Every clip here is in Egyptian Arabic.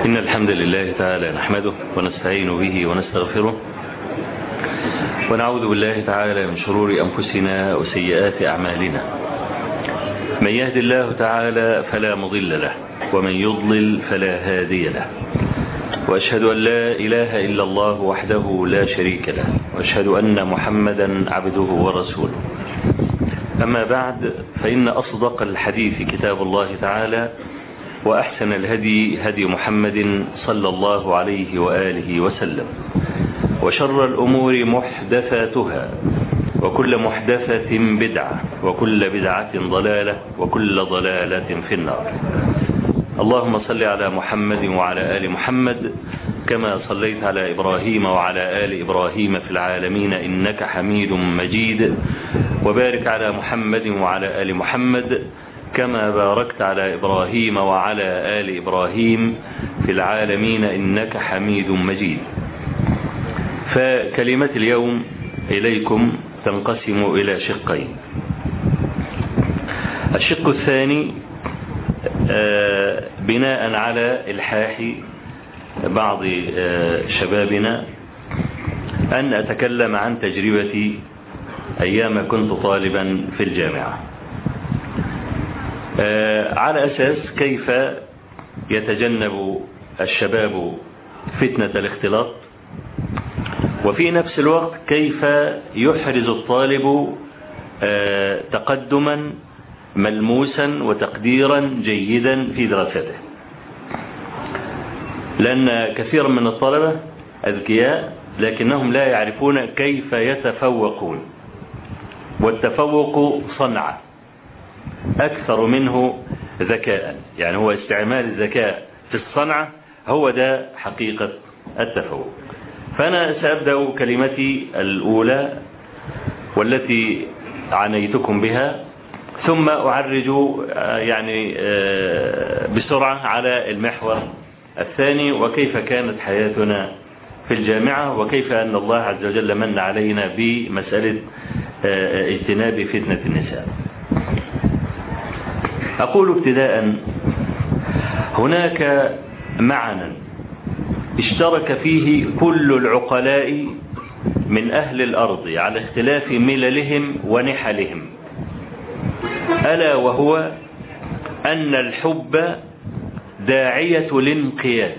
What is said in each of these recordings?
إن الحمد لله تعالى نحمده ونستعين به ونستغفره ونعوذ بالله تعالى من شرور أنفسنا وسيئات أعمالنا من يهد الله تعالى فلا مضل له ومن يضلل فلا هادي له وأشهد أن لا إله إلا الله وحده لا شريك له وأشهد أن محمدا عبده ورسوله أما بعد فإن أصدق الحديث كتاب الله تعالى وأحسن الهدي هدي محمد صلى الله عليه وآله وسلم وشر الأمور محدثاتها وكل محدثة بدعة وكل بدعة ضلالة وكل ضلالة في النار اللهم صل على محمد وعلى آل محمد كما صليت على إبراهيم وعلى آل إبراهيم في العالمين إنك حميد مجيد وبارك على محمد وعلى آل محمد كما باركت على إبراهيم وعلى آل إبراهيم في العالمين إنك حميد مجيد فكلمة اليوم إليكم تنقسم إلى شقين الشق الثاني بناء على الحاح بعض شبابنا أن أتكلم عن تجربتي أيام كنت طالبا في الجامعة على أساس كيف يتجنب الشباب فتنة الاختلاط وفي نفس الوقت كيف يحرز الطالب تقدما ملموسا وتقديرا جيدا في دراسته لأن كثيرا من الطلبة أذكياء لكنهم لا يعرفون كيف يتفوقون والتفوق صنعة أكثر منه ذكاء يعني هو استعمال الذكاء في الصنعة هو ده حقيقة التفوق فأنا سأبدأ كلمتي الأولى والتي عنيتكم بها ثم أعرج يعني بسرعة على المحور الثاني وكيف كانت حياتنا في الجامعة وكيف أن الله عز وجل من علينا بمسألة اجتناب فتنة النساء أقول ابتداء هناك معنى اشترك فيه كل العقلاء من أهل الأرض على اختلاف مللهم ونحلهم ألا وهو أن الحب داعية الانقياد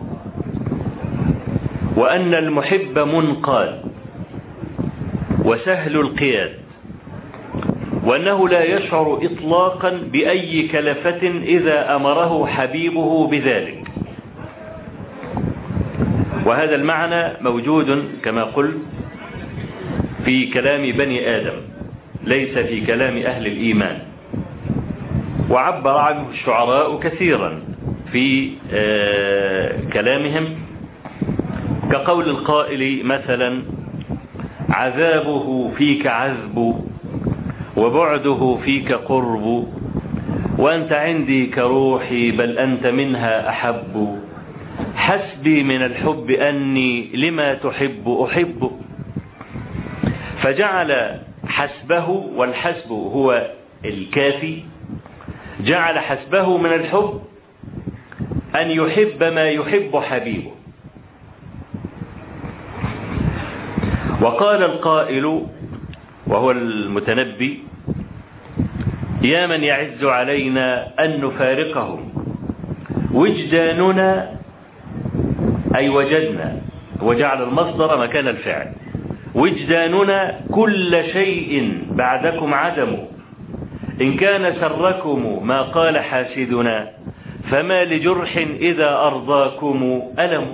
وأن المحب منقاد وسهل القياد وأنه لا يشعر إطلاقا بأي كلفة إذا أمره حبيبه بذلك وهذا المعنى موجود كما قلت في كلام بني آدم ليس في كلام أهل الإيمان وعبر عنه الشعراء كثيرا في كلامهم كقول القائل مثلا عذابه فيك عذب وبعده فيك قرب وأنت عندي كروحي بل أنت منها أحب حسبي من الحب أني لما تحب أحب فجعل حسبه والحسب هو الكافي جعل حسبه من الحب أن يحب ما يحب حبيبه وقال القائل وهو المتنبي يا من يعز علينا أن نفارقهم وجداننا أي وجدنا وجعل المصدر مكان الفعل وجداننا كل شيء بعدكم عدم إن كان سركم ما قال حاسدنا فما لجرح إذا أرضاكم ألم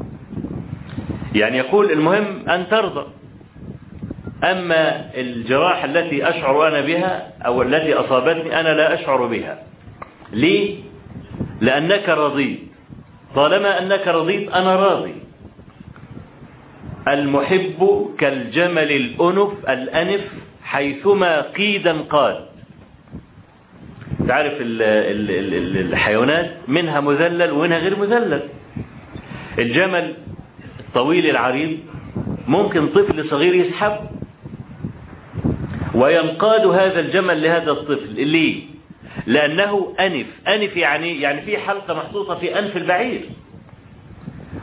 يعني يقول المهم أن ترضى أما الجراح التي أشعر أنا بها أو التي أصابتني أنا لا أشعر بها ليه؟ لأنك رضيت طالما أنك رضيت أنا راضي المحب كالجمل الأنف الأنف حيثما قيدا قاد تعرف ال ال ال الحيوانات منها مذلل ومنها غير مذلل الجمل الطويل العريض ممكن طفل صغير يسحب وينقاد هذا الجمل لهذا الطفل ليه لأنه أنف أنف يعني يعني في حلقة محطوطة في أنف البعير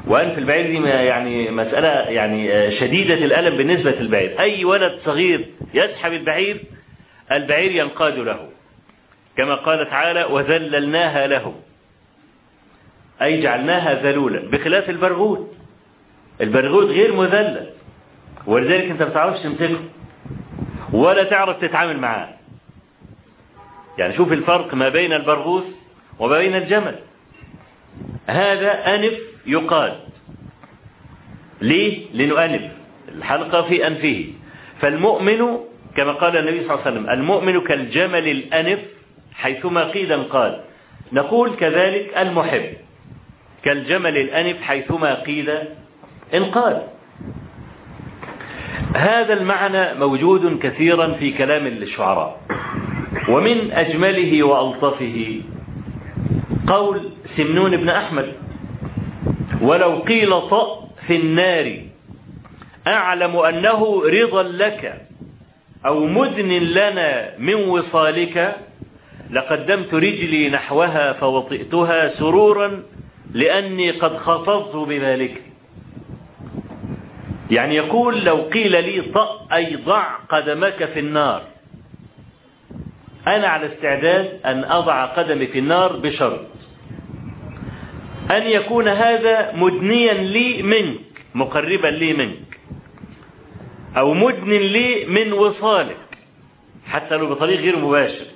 وأنف البعير دي يعني مسألة يعني شديدة الألم بالنسبة للبعير أي ولد صغير يسحب البعير البعير ينقاد له كما قال تعالى وذللناها له أي جعلناها ذلولا بخلاف البرغوث البرغوث غير مذلل ولذلك انت ما بتعرفش تمسكه ولا تعرف تتعامل معاه يعني شوف الفرق ما بين البرغوث وما بين الجمل هذا أنف يقاد ليه؟ لأنه أنف الحلقة في أنفه فالمؤمن كما قال النبي صلى الله عليه وسلم المؤمن كالجمل الأنف حيثما قيل قال نقول كذلك المحب كالجمل الأنف حيثما قيل انقاد هذا المعنى موجود كثيرا في كلام الشعراء ومن أجمله وألطفه قول سمنون بن أحمد ولو قيل طأ في النار أعلم أنه رضا لك أو مدن لنا من وصالك لقدمت رجلي نحوها فوطئتها سرورا لأني قد خطبت بذلك يعني يقول لو قيل لي طأ أي ضع قدمك في النار أنا على استعداد أن أضع قدمي في النار بشرط أن يكون هذا مدنيا لي منك مقربا لي منك أو مدن لي من وصالك حتى لو بطريق غير مباشر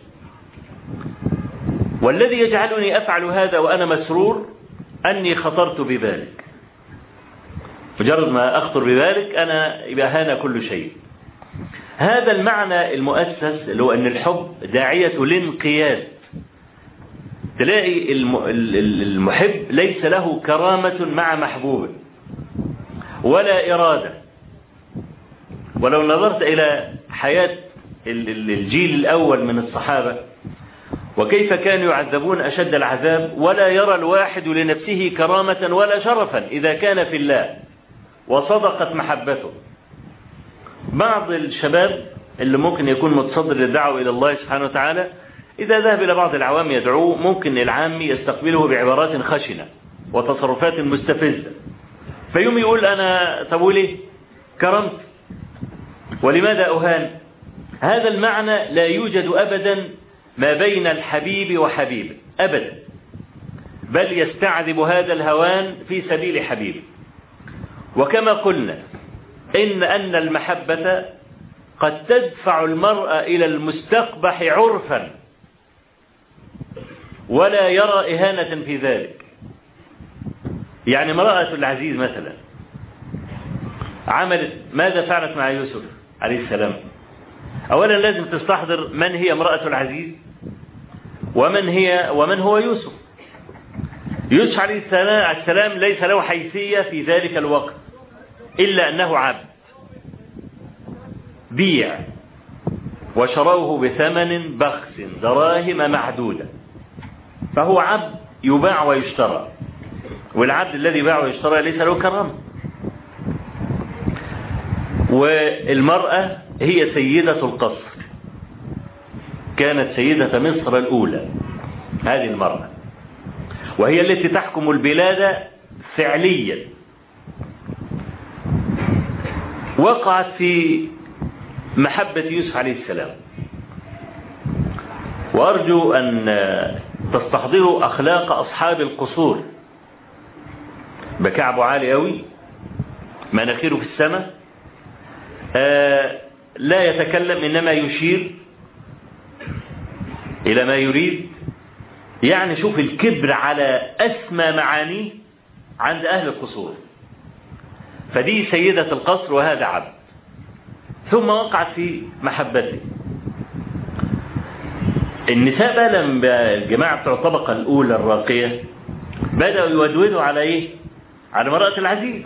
والذي يجعلني أفعل هذا وأنا مسرور أني خطرت بذلك مجرد ما أخطر بذلك أنا يبقى هان كل شيء هذا المعنى المؤسس اللي هو أن الحب داعية لانقياد تلاقي المحب ليس له كرامة مع محبوب ولا إرادة ولو نظرت إلى حياة الجيل الأول من الصحابة وكيف كانوا يعذبون أشد العذاب ولا يرى الواحد لنفسه كرامة ولا شرفا إذا كان في الله وصدقت محبته بعض الشباب اللي ممكن يكون متصدر للدعوة إلى الله سبحانه وتعالى إذا ذهب إلى بعض العوام يدعوه ممكن العام يستقبله بعبارات خشنة وتصرفات مستفزة فيوم يقول أنا طب وليه كرمت ولماذا أهان هذا المعنى لا يوجد أبدا ما بين الحبيب وحبيبه أبدا بل يستعذب هذا الهوان في سبيل حبيبه وكما قلنا إن أن المحبة قد تدفع المرأة إلى المستقبح عرفا ولا يرى إهانة في ذلك يعني امرأة العزيز مثلا عملت ماذا فعلت مع يوسف عليه السلام أولا لازم تستحضر من هي امرأة العزيز ومن هي ومن هو يوسف يوسف عليه السلام ليس له حيثية في ذلك الوقت إلا أنه عبد بيع وشروه بثمن بخس دراهم معدودة فهو عبد يباع ويشترى والعبد الذي باع ويشترى ليس له كرامة والمرأة هي سيدة القصر كانت سيدة مصر الأولى هذه المرأة وهي التي تحكم البلاد فعليا وقعت في محبة يوسف عليه السلام وأرجو أن تستحضروا أخلاق أصحاب القصور بكعبه عالي أوي مناخيره في السماء آه لا يتكلم إنما يشير إلى ما يريد يعني شوف الكبر على أسمى معانيه عند أهل القصور فدي سيدة القصر وهذا عبد ثم وقعت في محبته النساء بقى لما الجماعة بتوع الطبقة الأولى الراقية بدأوا يودودوا على إيه؟ على امرأة العزيز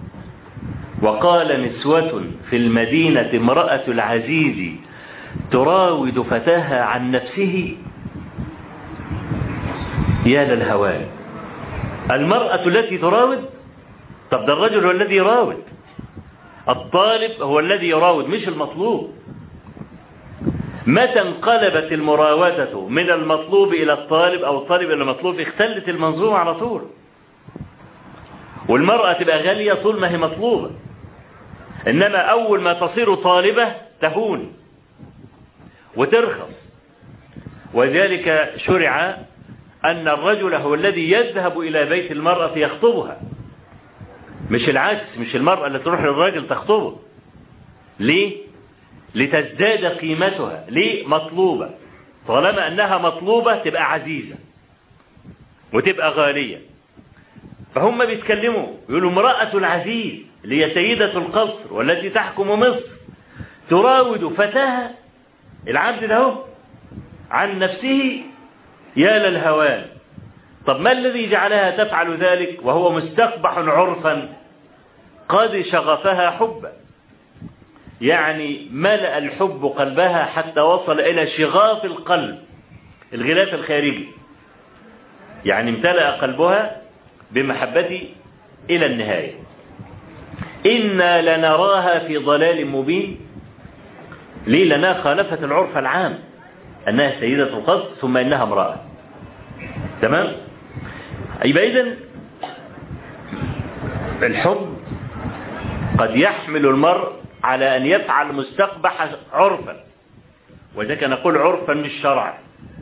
وقال نسوة في المدينة امرأة العزيز تراود فتاها عن نفسه يا للهوان المرأة التي تراود طب ده الرجل هو الذي يراود الطالب هو الذي يراود مش المطلوب متى انقلبت المراودة من المطلوب إلى الطالب أو الطالب إلى المطلوب اختلت المنظومة على طول والمرأة تبقى غالية طول ما هي مطلوبة إنما أول ما تصير طالبة تهون وترخص وذلك شرع أن الرجل هو الذي يذهب إلى بيت المرأة يخطبها مش العكس مش المرأة اللي تروح للراجل تخطبه ليه لتزداد قيمتها ليه مطلوبة طالما أنها مطلوبة تبقى عزيزة وتبقى غالية فهم بيتكلموا يقولوا امرأة العزيز اللي هي سيدة القصر والتي تحكم مصر تراود فتاها العبد ده عن نفسه يا للهوان طب ما الذي جعلها تفعل ذلك وهو مستقبح عرفا قد شغفها حبا يعني ملأ الحب قلبها حتى وصل إلى شغاف القلب الغلاف الخارجي يعني امتلأ قلبها بمحبتي إلى النهاية إنا لنراها في ضلال مبين ليه لنا خالفت العرف العام أنها سيدة القصد ثم إنها امرأة تمام يبقى إذن الحب قد يحمل المرء على أن يفعل مستقبح عرفا وذلك نقول عرفا مش شرعا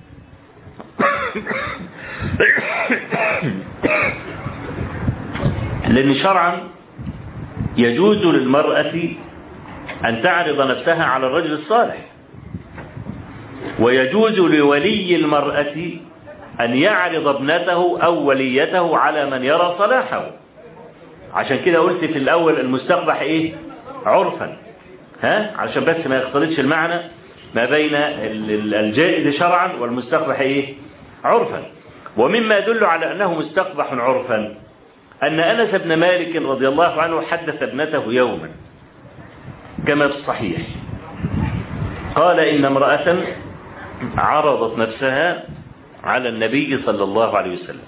لأن شرعا يجوز للمرأة أن تعرض نفسها على الرجل الصالح ويجوز لولي المرأة أن يعرض ابنته أو وليته على من يرى صلاحه عشان كده قلت في الأول المستقبح إيه عرفا ها عشان بس ما يختلطش المعنى ما بين الجائز شرعا والمستقبح إيه عرفا ومما يدل على أنه مستقبح عرفا أن أنس بن مالك رضي الله عنه حدث ابنته يوما كما في الصحيح قال إن امرأة عرضت نفسها على النبي صلى الله عليه وسلم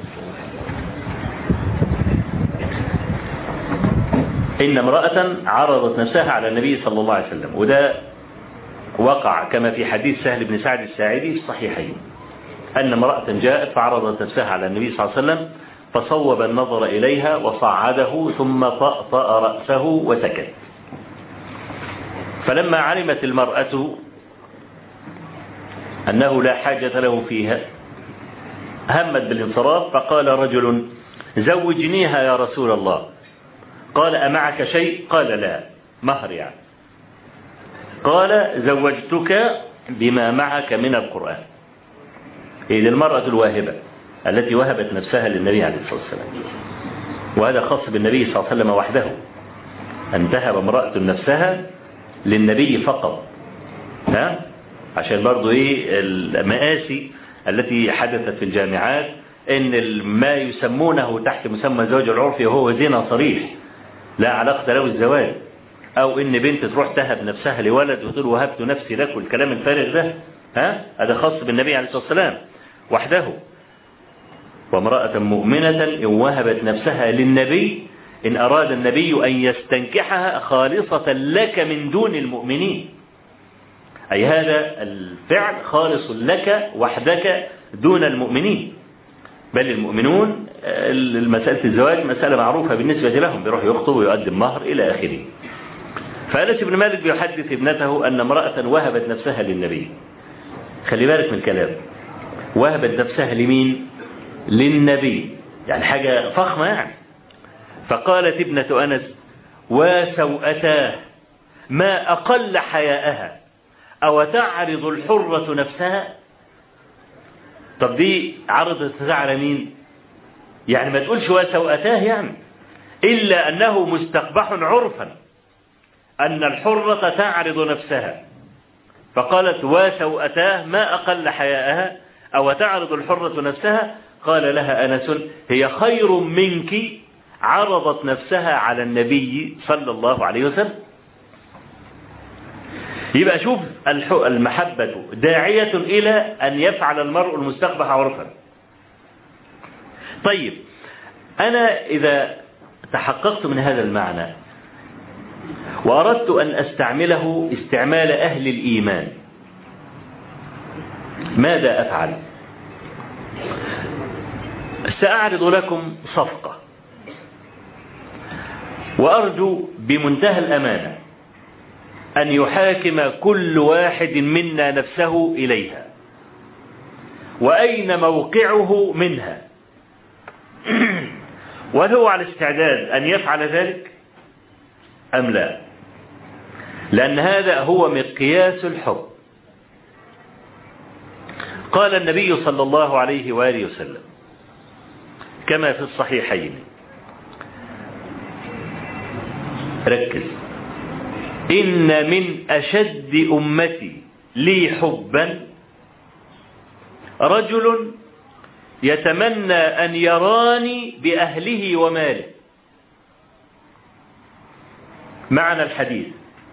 إن امرأة عرضت نفسها على النبي صلى الله عليه وسلم وده وقع كما في حديث سهل بن سعد الساعدي في الصحيحين أن امرأة جاءت فعرضت نفسها على النبي صلى الله عليه وسلم فصوب النظر إليها وصعده ثم طأطأ رأسه وسكت فلما علمت المرأة أنه لا حاجة له فيها همت بالانصراف فقال رجل زوجنيها يا رسول الله قال أمعك شيء قال لا مهر يعني قال زوجتك بما معك من القرآن هي المرأة الواهبة التي وهبت نفسها للنبي عليه الصلاة والسلام وهذا خاص بالنبي صلى الله عليه وسلم وحده أن تهب امرأة نفسها للنبي فقط ها عشان برضو ايه المآسي التي حدثت في الجامعات ان ما يسمونه تحت مسمى الزواج العرفي وهو زنا صريح لا علاقة له الزواج او ان بنت تروح تهب نفسها لولد وتقول وهبت نفسي لك والكلام الفارغ ده ها هذا خاص بالنبي عليه الصلاة والسلام وحده وامرأة مؤمنة إن وهبت نفسها للنبي إن أراد النبي أن يستنكحها خالصة لك من دون المؤمنين أي هذا الفعل خالص لك وحدك دون المؤمنين بل المؤمنون مسألة الزواج مسألة معروفة بالنسبة لهم بيروح يخطب ويقدم مهر إلى آخره فأنس بن مالك بيحدث ابنته أن امرأة وهبت نفسها للنبي خلي بالك من الكلام وهبت نفسها لمين للنبي يعني حاجة فخمة يعني فقالت ابنة أنس وسوأتاه ما أقل حياءها أو تعرض الحرة نفسها طب دي عرضت على مين يعني ما تقولش وسوأتاه يعني إلا أنه مستقبح عرفا أن الحرة تعرض نفسها فقالت وسوأتاه ما أقل حياءها أو تعرض الحرة نفسها قال لها أنس هي خير منك عرضت نفسها على النبي صلى الله عليه وسلم يبقى شوف المحبة داعية إلى أن يفعل المرء المستقبح عرفا طيب أنا إذا تحققت من هذا المعنى وأردت أن أستعمله استعمال أهل الإيمان ماذا أفعل سأعرض لكم صفقة وأرجو بمنتهى الأمانة أن يحاكم كل واحد منا نفسه إليها وأين موقعه منها وهل هو على استعداد أن يفعل ذلك أم لا لأن هذا هو مقياس الحب قال النبي صلى الله عليه وآله وسلم كما في الصحيحين ركز إن من أشد أمتي لي حبا رجل يتمنى أن يراني بأهله وماله معنى الحديث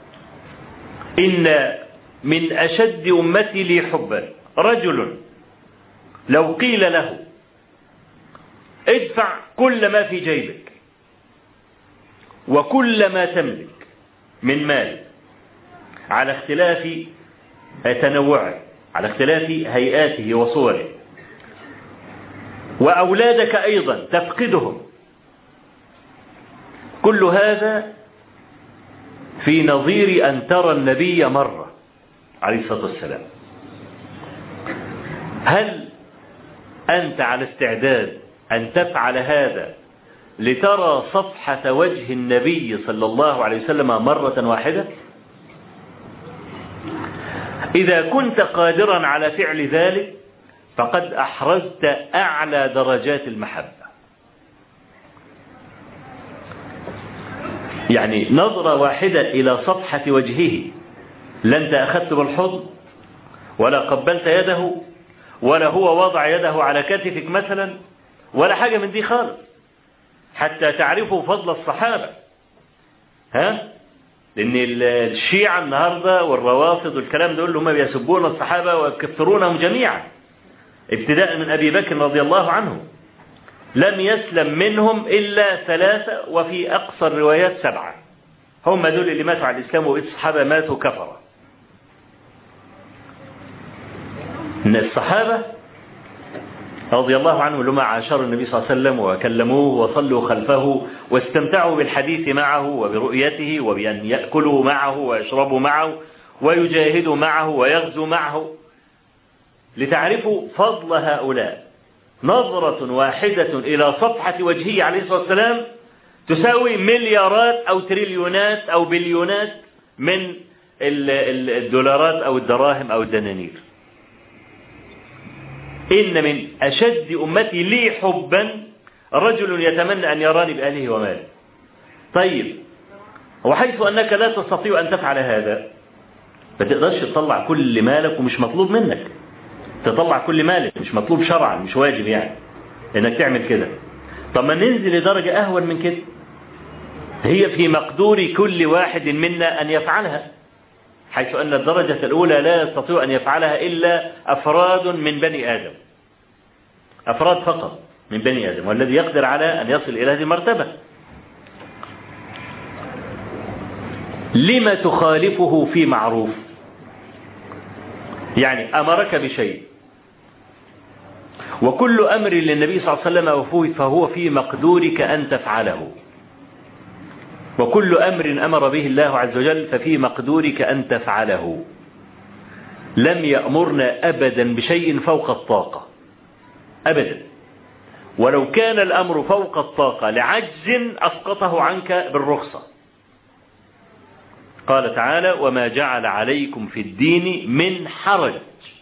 إن من أشد أمتي لي حبا رجل لو قيل له ادفع كل ما في جيبك وكل ما تملك من مال على اختلاف تنوعه على اختلاف هيئاته وصوره وأولادك أيضا تفقدهم كل هذا في نظير أن ترى النبي مرة عليه الصلاة والسلام هل أنت على استعداد أن تفعل هذا لترى صفحة وجه النبي صلى الله عليه وسلم مرة واحدة إذا كنت قادرا على فعل ذلك فقد أحرزت أعلى درجات المحبة يعني نظرة واحدة إلى صفحة وجهه لا أنت أخذت بالحضن ولا قبلت يده ولا هو وضع يده على كتفك مثلا ولا حاجة من دي خالص حتى تعرفوا فضل الصحابة ها لأن الشيعة النهاردة والروافض والكلام دول هم بيسبون الصحابة ويكفرونهم جميعا ابتداء من أبي بكر رضي الله عنه لم يسلم منهم إلا ثلاثة وفي أقصى الروايات سبعة هم دول اللي ماتوا على الإسلام وبقيت الصحابة ماتوا كفرة إن الصحابة رضي الله عنهم لما عاشروا النبي صلى الله عليه وسلم وكلموه وصلوا خلفه واستمتعوا بالحديث معه وبرؤيته وبأن يأكلوا معه ويشربوا معه ويجاهدوا معه ويغزوا معه لتعرفوا فضل هؤلاء نظرة واحدة إلى صفحة وجهه عليه الصلاة والسلام تساوي مليارات أو تريليونات أو بليونات من الدولارات أو الدراهم أو الدنانير إن من أشد أمتي لي حبا رجل يتمنى أن يراني بأهله وماله طيب وحيث أنك لا تستطيع أن تفعل هذا ما تقدرش تطلع كل مالك ومش مطلوب منك تطلع كل مالك مش مطلوب شرعا مش واجب يعني انك تعمل كده طب ما ننزل لدرجة اهون من كده هي في مقدور كل واحد منا ان يفعلها حيث ان الدرجة الاولى لا يستطيع ان يفعلها الا افراد من بني ادم افراد فقط من بني ادم والذي يقدر على ان يصل الى هذه المرتبة لما تخالفه في معروف يعني امرك بشيء وكل أمر للنبي صلى الله عليه وسلم فهو في مقدورك أن تفعله وكل أمر أمر به الله عز وجل ففي مقدورك أن تفعله لم يأمرنا أبدا بشيء فوق الطاقة أبدا ولو كان الأمر فوق الطاقة لعجز أسقطه عنك بالرخصة قال تعالى وما جعل عليكم في الدين من حرج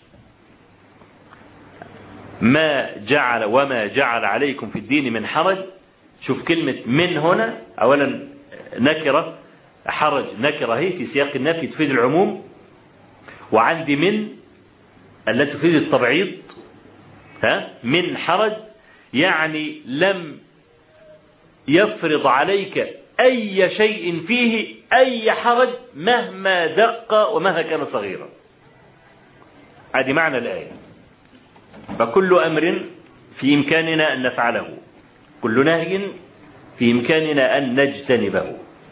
ما جعل وما جعل عليكم في الدين من حرج شوف كلمة من هنا أولا نكرة حرج نكرة هي في سياق النفي تفيد العموم وعندي من التي تفيد التبعيض ها من حرج يعني لم يفرض عليك أي شيء فيه أي حرج مهما دق ومهما كان صغيرا هذه معنى الآية فكل أمر في إمكاننا أن نفعله كل نهي في إمكاننا أن نجتنبه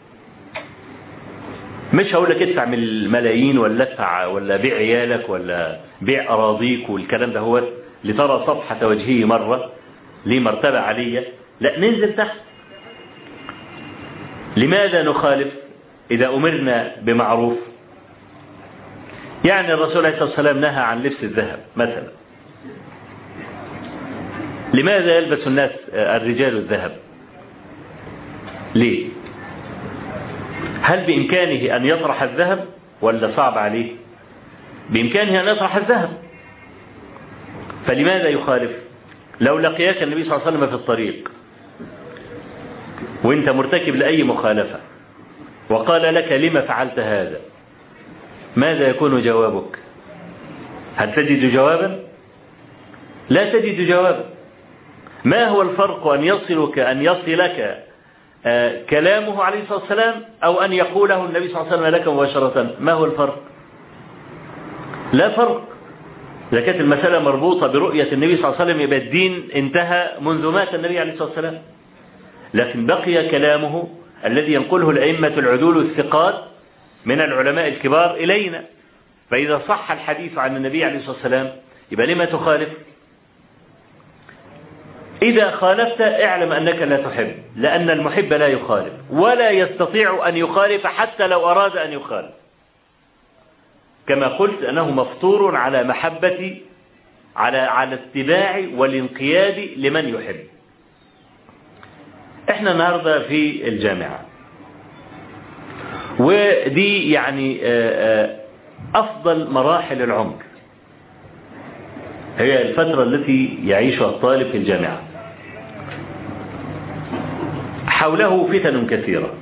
مش هقول لك ادفع من الملايين ولا ادفع ولا بيع عيالك ولا بيع أراضيك والكلام ده هو لترى صفحة وجهه مرة ليه مرتبة عالية لا ننزل تحت لماذا نخالف إذا أمرنا بمعروف يعني الرسول عليه الصلاة والسلام نهى عن لبس الذهب مثلا لماذا يلبس الناس الرجال الذهب ليه هل بإمكانه أن يطرح الذهب ولا صعب عليه بإمكانه أن يطرح الذهب فلماذا يخالف لو لقياك النبي صلى الله عليه وسلم في الطريق وانت مرتكب لأي مخالفة وقال لك لما فعلت هذا ماذا يكون جوابك هل تجد جوابا لا تجد جوابا ما هو الفرق أن يصلك أن يصلك آه كلامه عليه الصلاة والسلام أو أن يقوله النبي صلى الله عليه وسلم لك مباشرة ما هو الفرق لا فرق إذا كانت المسألة مربوطة برؤية النبي صلى الله عليه وسلم يبقى الدين انتهى منذ مات النبي عليه الصلاة والسلام لكن بقي كلامه الذي ينقله الأئمة العدول الثقات من العلماء الكبار إلينا فإذا صح الحديث عن النبي عليه الصلاة والسلام يبقى لما تخالف إذا خالفت اعلم أنك لا تحب لأن المحب لا يخالف ولا يستطيع أن يخالف حتى لو أراد أن يخالف كما قلت أنه مفطور على محبة على على اتباع والانقياد لمن يحب احنا النهاردة في الجامعة ودي يعني أفضل مراحل العمر هي الفترة التي يعيشها الطالب في الجامعة حوله فتن كثيرة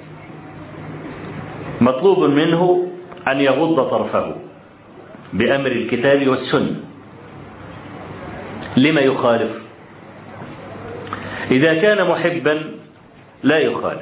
مطلوب منه أن يغض طرفه بأمر الكتاب والسنة لما يخالف إذا كان محبا لا يخالف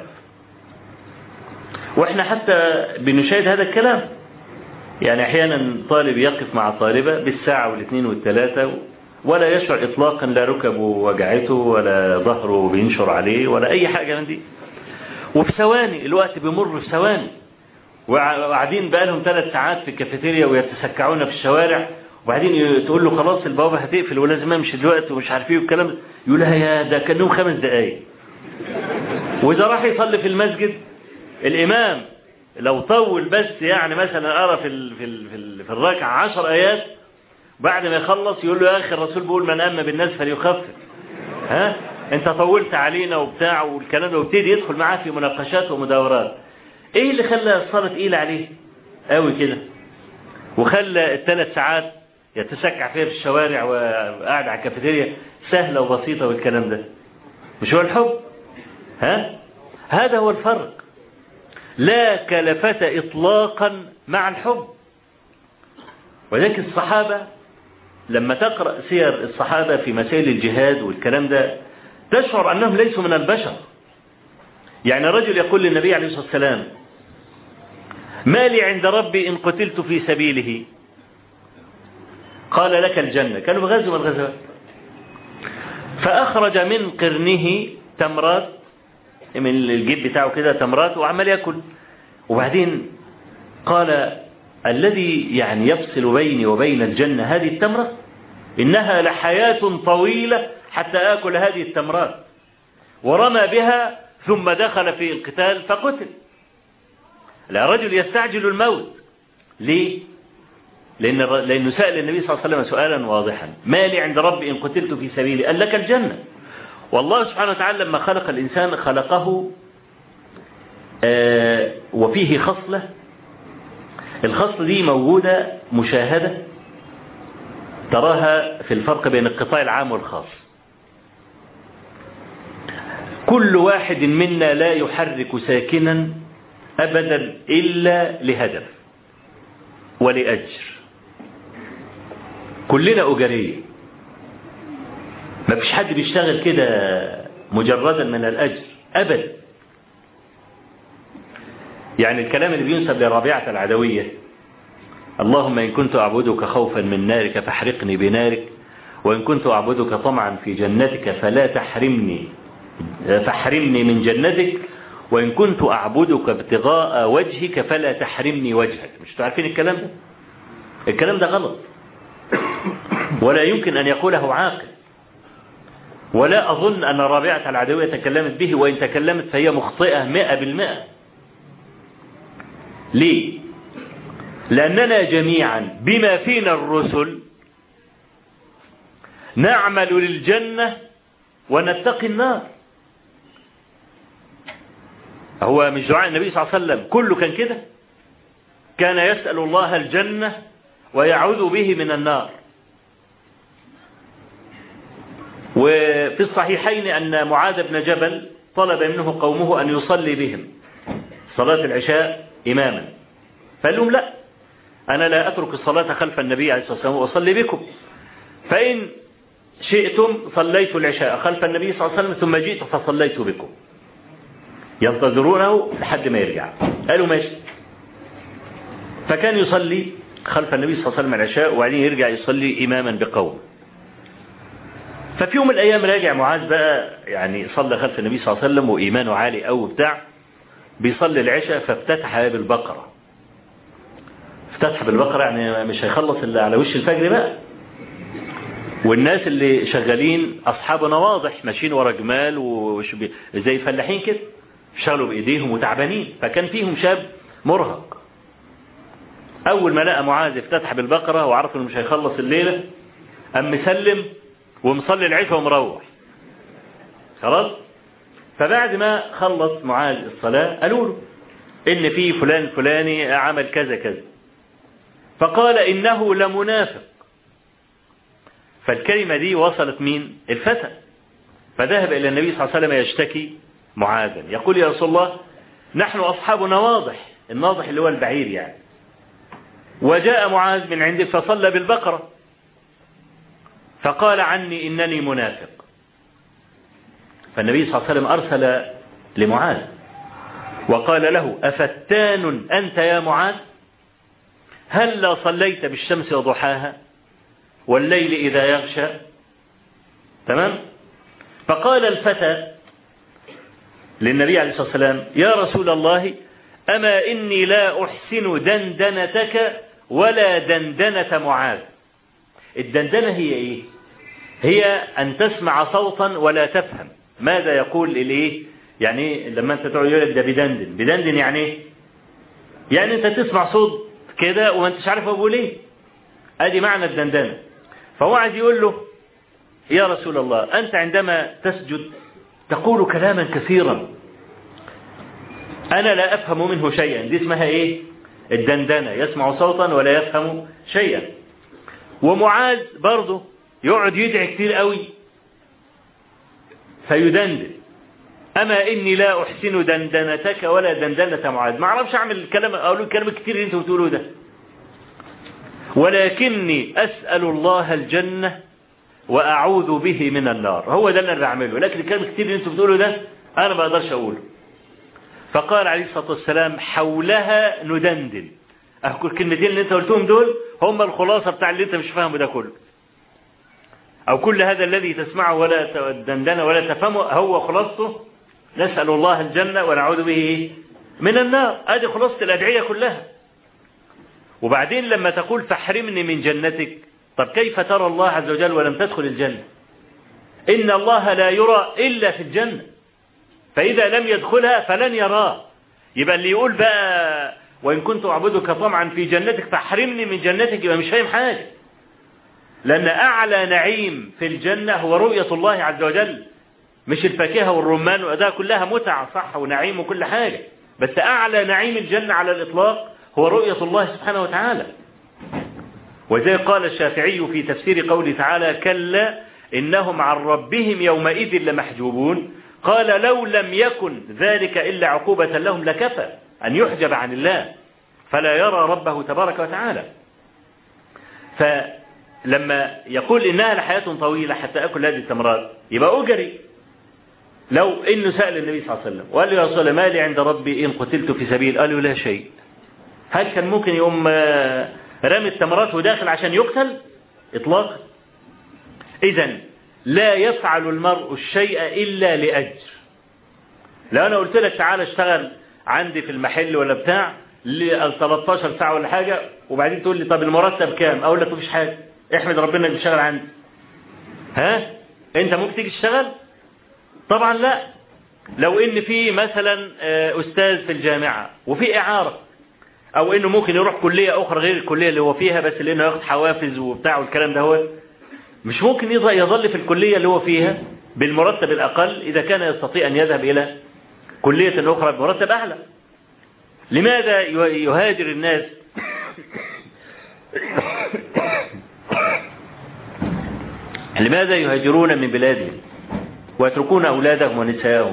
واحنا حتى بنشاهد هذا الكلام يعني احيانا طالب يقف مع طالبة بالساعة والاثنين والثلاثة ولا يشعر اطلاقا لا ركبه وجعته ولا ظهره بينشر عليه ولا اي حاجة من دي وفي ثواني الوقت بيمر في ثواني وقاعدين بقى لهم ثلاث ساعات في الكافيتيريا ويتسكعون في الشوارع وبعدين تقول له خلاص البوابة هتقفل ولازم امشي دلوقتي ومش عارف ايه والكلام يقول لها يا ده كانهم خمس دقايق واذا راح يصلي في المسجد الامام لو طول بس يعني مثلا قرا في ال في ال في, ال في الركعه 10 ايات بعد ما يخلص يقول له يا اخي الرسول بيقول من اما بالناس فليخفف ها انت طولت علينا وبتاع والكلام ده وابتدي يدخل معاه في مناقشات ومداورات ايه اللي خلى الصلاه تقيله عليه قوي كده وخلى الثلاث ساعات يتسكع فيها في الشوارع وقاعد على الكافيتيريا سهله وبسيطه والكلام ده مش هو الحب ها هذا هو الفرق لا كلفة إطلاقا مع الحب ولكن الصحابة لما تقرأ سير الصحابة في مسائل الجهاد والكلام ده تشعر أنهم ليسوا من البشر يعني رجل يقول للنبي عليه الصلاة والسلام ما لي عند ربي إن قتلت في سبيله قال لك الجنة كانوا بغزوا من الغزوات فأخرج من قرنه تمرات من الجيب بتاعه كده تمرات وعمال ياكل وبعدين قال الذي يعني يفصل بيني وبين الجنة هذه التمرة إنها لحياة طويلة حتى آكل هذه التمرات ورمى بها ثم دخل في القتال فقتل لا رجل يستعجل الموت ليه لأن لأنه سأل النبي صلى الله عليه وسلم سؤالا واضحا ما لي عند ربي إن قتلت في سبيلي قال لك الجنة والله سبحانه وتعالى لما خلق الإنسان خلقه آه وفيه خصلة الخصلة دي موجودة مشاهدة تراها في الفرق بين القطاع العام والخاص كل واحد منا لا يحرك ساكنا أبدا إلا لهدف ولأجر كلنا أجريه ما فيش حد بيشتغل كده مجردا من الأجر أبدا يعني الكلام اللي بينسب لرابعة العدوية اللهم إن كنت أعبدك خوفا من نارك فاحرقني بنارك وإن كنت أعبدك طمعا في جنتك فلا تحرمني فاحرمني من جنتك وإن كنت أعبدك ابتغاء وجهك فلا تحرمني وجهك مش تعرفين الكلام ده الكلام ده غلط ولا يمكن أن يقوله عاقل ولا أظن أن رابعة العدوية تكلمت به وإن تكلمت فهي مخطئة مئة بالمئة ليه لأننا جميعا بما فينا الرسل نعمل للجنة ونتقي النار هو مش دعاء النبي صلى الله عليه وسلم كله كان كده كان يسأل الله الجنة ويعوذ به من النار وفي الصحيحين أن معاذ بن جبل طلب منه قومه أن يصلي بهم صلاة العشاء إماما فقال لهم لا أنا لا أترك الصلاة خلف النبي عليه الصلاة والسلام وأصلي بكم فإن شئتم صليت العشاء خلف النبي صلى الله عليه وسلم ثم جئت فصليت بكم ينتظرونه لحد ما يرجع قالوا ماشي فكان يصلي خلف النبي صلى الله عليه وسلم العشاء وبعدين يرجع يصلي إماما بقوم ففي يوم من الأيام راجع معاذ بقى يعني صلى خلف النبي صلى الله عليه وسلم وإيمانه عالي أوي بتاع بيصلي العشاء فافتتح بالبقرة افتتح بالبقرة يعني مش هيخلص إلا على وش الفجر بقى والناس اللي شغالين أصحابنا واضح ماشيين ورا جمال وش بي... زي فلاحين كده شغلوا بإيديهم وتعبانين فكان فيهم شاب مرهق أول ما لقى معاذ افتتح بالبقرة وعرف إنه مش هيخلص الليلة قام مسلم ومصلي العشاء ومروح خلاص فبعد ما خلص معاذ الصلاة قالوا له إن في فلان فلاني عمل كذا كذا فقال إنه لمنافق فالكلمة دي وصلت مين الفتى فذهب إلى النبي صلى الله عليه وسلم يشتكي معاذا يقول يا رسول الله نحن أصحابنا واضح الناضح اللي هو البعير يعني وجاء معاذ من عندك فصلى بالبقرة فقال عني إنني منافق فالنبي صلى الله عليه وسلم أرسل لمعاذ وقال له أفتان أنت يا معاذ هل لا صليت بالشمس وضحاها والليل إذا يغشى تمام فقال الفتى للنبي عليه الصلاة والسلام يا رسول الله أما إني لا أحسن دندنتك ولا دندنة معاذ الدندنة هي إيه هي أن تسمع صوتا ولا تفهم ماذا يقول الإيه يعني لما أنت تقول يقول ده بدندن بدندن يعني إيه يعني أنت تسمع صوت كده وما أنتش عارف أقول إيه أدي معنى الدندنة فهو عايز يقول له يا رسول الله أنت عندما تسجد تقول كلاما كثيرا أنا لا أفهم منه شيئا دي اسمها إيه الدندنة يسمع صوتا ولا يفهم شيئا ومعاذ برضه يقعد يدعي كتير قوي فيدندن أما إني لا أحسن دندنتك ولا دندنة معاذ ما أعرفش أعمل الكلام أقول الكلام الكتير اللي أنتوا بتقولوه ده ولكني أسأل الله الجنة وأعوذ به من النار هو ده اللي أنا بعمله لكن الكلام الكتير اللي أنتوا بتقولوه ده أنا ما أقدرش أقوله فقال عليه الصلاة والسلام حولها ندندن أقول الكلمتين اللي أنت قلتهم دول هم الخلاصة بتاع اللي أنت مش فاهمه ده كله أو كل هذا الذي تسمعه ولا دندنه ولا تفهمه هو خلاصته نسأل الله الجنة ونعوذ به من النار هذه خلاصة الأدعية كلها وبعدين لما تقول فاحرمني من جنتك طب كيف ترى الله عز وجل ولم تدخل الجنة إن الله لا يرى إلا في الجنة فإذا لم يدخلها فلن يراه يبقى اللي يقول بقى وإن كنت أعبدك طمعا في جنتك فاحرمني من جنتك يبقى مش فاهم حاجة لأن أعلى نعيم في الجنة هو رؤية الله عز وجل مش الفاكهة والرمان وده كلها متع صح ونعيم وكل حاجة بس أعلى نعيم الجنة على الإطلاق هو رؤية الله سبحانه وتعالى وزي قال الشافعي في تفسير قوله تعالى كلا إنهم عن ربهم يومئذ لمحجوبون قال لو لم يكن ذلك إلا عقوبة لهم لكفى أن يحجب عن الله فلا يرى ربه تبارك وتعالى فلما يقول إنها لحياة طويلة حتى أكل هذه التمرات يبقى أجري لو إنه سأل النبي صلى الله عليه وسلم وقال له يا رسول الله ما لي عند ربي إن قتلت في سبيل قال له لا شيء هل كان ممكن يقوم رامي التمرات وداخل عشان يقتل إطلاقا إذا لا يفعل المرء الشيء إلا لأجر لو أنا قلت لك تعالى اشتغل عندي في المحل ولا بتاع ل 13 ساعة ولا حاجة وبعدين تقول لي طب المرتب كام أقول لك مفيش حاجة احمد ربنا انك بتشتغل عندي ها انت ممكن تيجي تشتغل طبعا لا لو ان في مثلا استاذ في الجامعة وفي اعارة او انه ممكن يروح كلية اخرى غير الكلية اللي هو فيها بس لانه ياخد حوافز وبتاع والكلام ده هو مش ممكن يظل في الكلية اللي هو فيها بالمرتب الاقل اذا كان يستطيع ان يذهب الى كلية اخرى بمرتب اعلى لماذا يهاجر الناس لماذا يهاجرون من بلادهم ويتركون أولادهم ونساءهم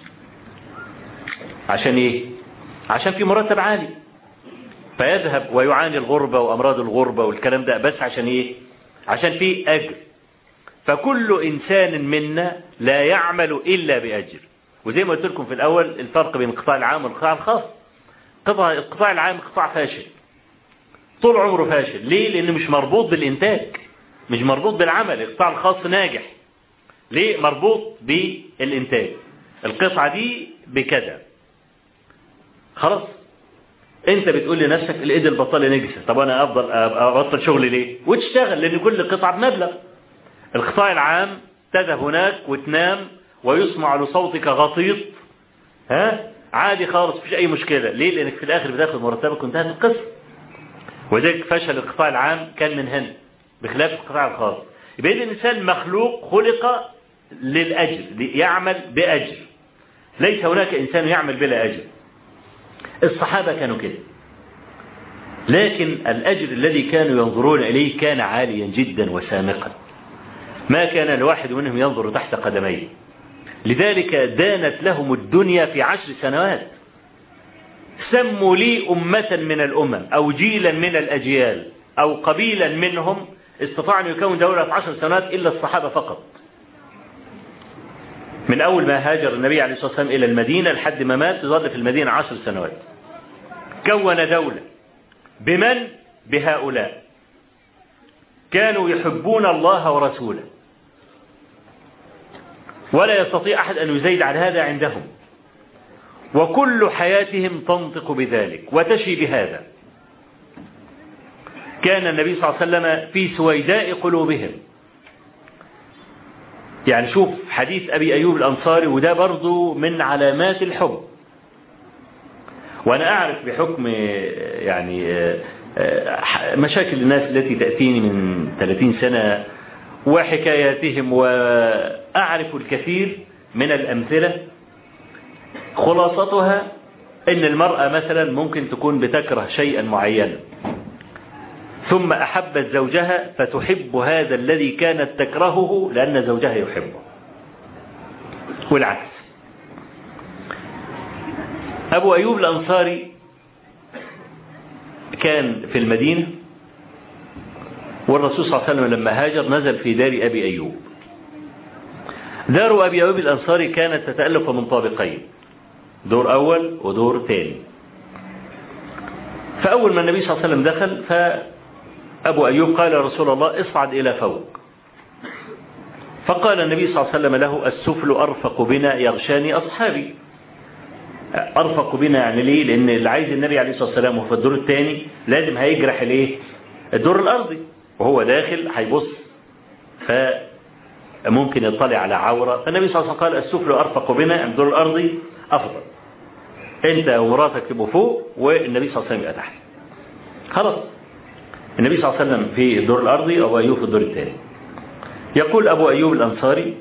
عشان إيه عشان في مرتب عالي فيذهب ويعاني الغربة وأمراض الغربة والكلام ده بس عشان إيه عشان في أجر فكل إنسان منا لا يعمل إلا بأجر وزي ما قلت لكم في الأول الفرق بين القطاع العام والقطاع الخاص قطاع القطاع العام قطاع فاشل طول عمره فاشل ليه لأنه مش مربوط بالإنتاج مش مربوط بالعمل القطاع الخاص ناجح ليه مربوط بالإنتاج القطعة دي بكذا خلاص انت بتقول لنفسك الايد البطاله نجسه طب انا افضل ابطل شغلي ليه وتشتغل لان كل قطعه بمبلغ القطاع العام تذهب هناك وتنام ويسمع لصوتك غطيط ها عادي خالص مفيش اي مشكله ليه لانك في الاخر بتاخد مرتبك وانتهت القصه وذلك فشل القطاع العام كان من هنا بخلاف القطاع الخاص يبقى الانسان مخلوق خلق للاجر يعمل باجر ليس هناك انسان يعمل بلا اجر الصحابة كانوا كده لكن الأجر الذي كانوا ينظرون إليه كان عاليا جدا وسامقا ما كان الواحد منهم ينظر تحت قدميه لذلك دانت لهم الدنيا في عشر سنوات سموا لي أمة من الأمم أو جيلا من الأجيال أو قبيلا منهم استطاع أن يكون دولة في عشر سنوات إلا الصحابة فقط من أول ما هاجر النبي عليه الصلاة والسلام إلى المدينة لحد ما مات ظل في المدينة عشر سنوات كون دولة بمن؟ بهؤلاء كانوا يحبون الله ورسوله ولا يستطيع أحد أن يزيد على هذا عندهم وكل حياتهم تنطق بذلك وتشي بهذا كان النبي صلى الله عليه وسلم في سويداء قلوبهم يعني شوف حديث أبي أيوب الأنصاري وده برضو من علامات الحب وأنا أعرف بحكم يعني مشاكل الناس التي تأتيني من 30 سنة وحكاياتهم وأعرف الكثير من الأمثلة خلاصتها أن المرأة مثلا ممكن تكون بتكره شيئا معينا ثم أحبت زوجها فتحب هذا الذي كانت تكرهه لأن زوجها يحبه والعكس أبو أيوب الأنصاري كان في المدينة والرسول صلى الله عليه وسلم لما هاجر نزل في دار أبي أيوب دار أبي أيوب الأنصاري كانت تتألف من طابقين دور أول ودور ثاني فأول ما النبي صلى الله عليه وسلم دخل فأبو أيوب قال يا رسول الله اصعد إلى فوق فقال النبي صلى الله عليه وسلم له السفل أرفق بنا يغشاني أصحابي أرفق بنا يعني ليه لأن اللي عايز النبي عليه الصلاة والسلام وهو في الدور الثاني لازم هيجرح الايه الدور الأرضي وهو داخل هيبص فممكن يطلع على عورة فالنبي صلى الله عليه وسلم قال السفل أرفق بنا الدور الأرضي أفضل أنت ومراتك تبقوا فوق والنبي صلى الله عليه وسلم يبقى تحت خلاص النبي صلى الله عليه وسلم في الدور الأرضي أبو أيوب في الدور الثاني يقول أبو أيوب الأنصاري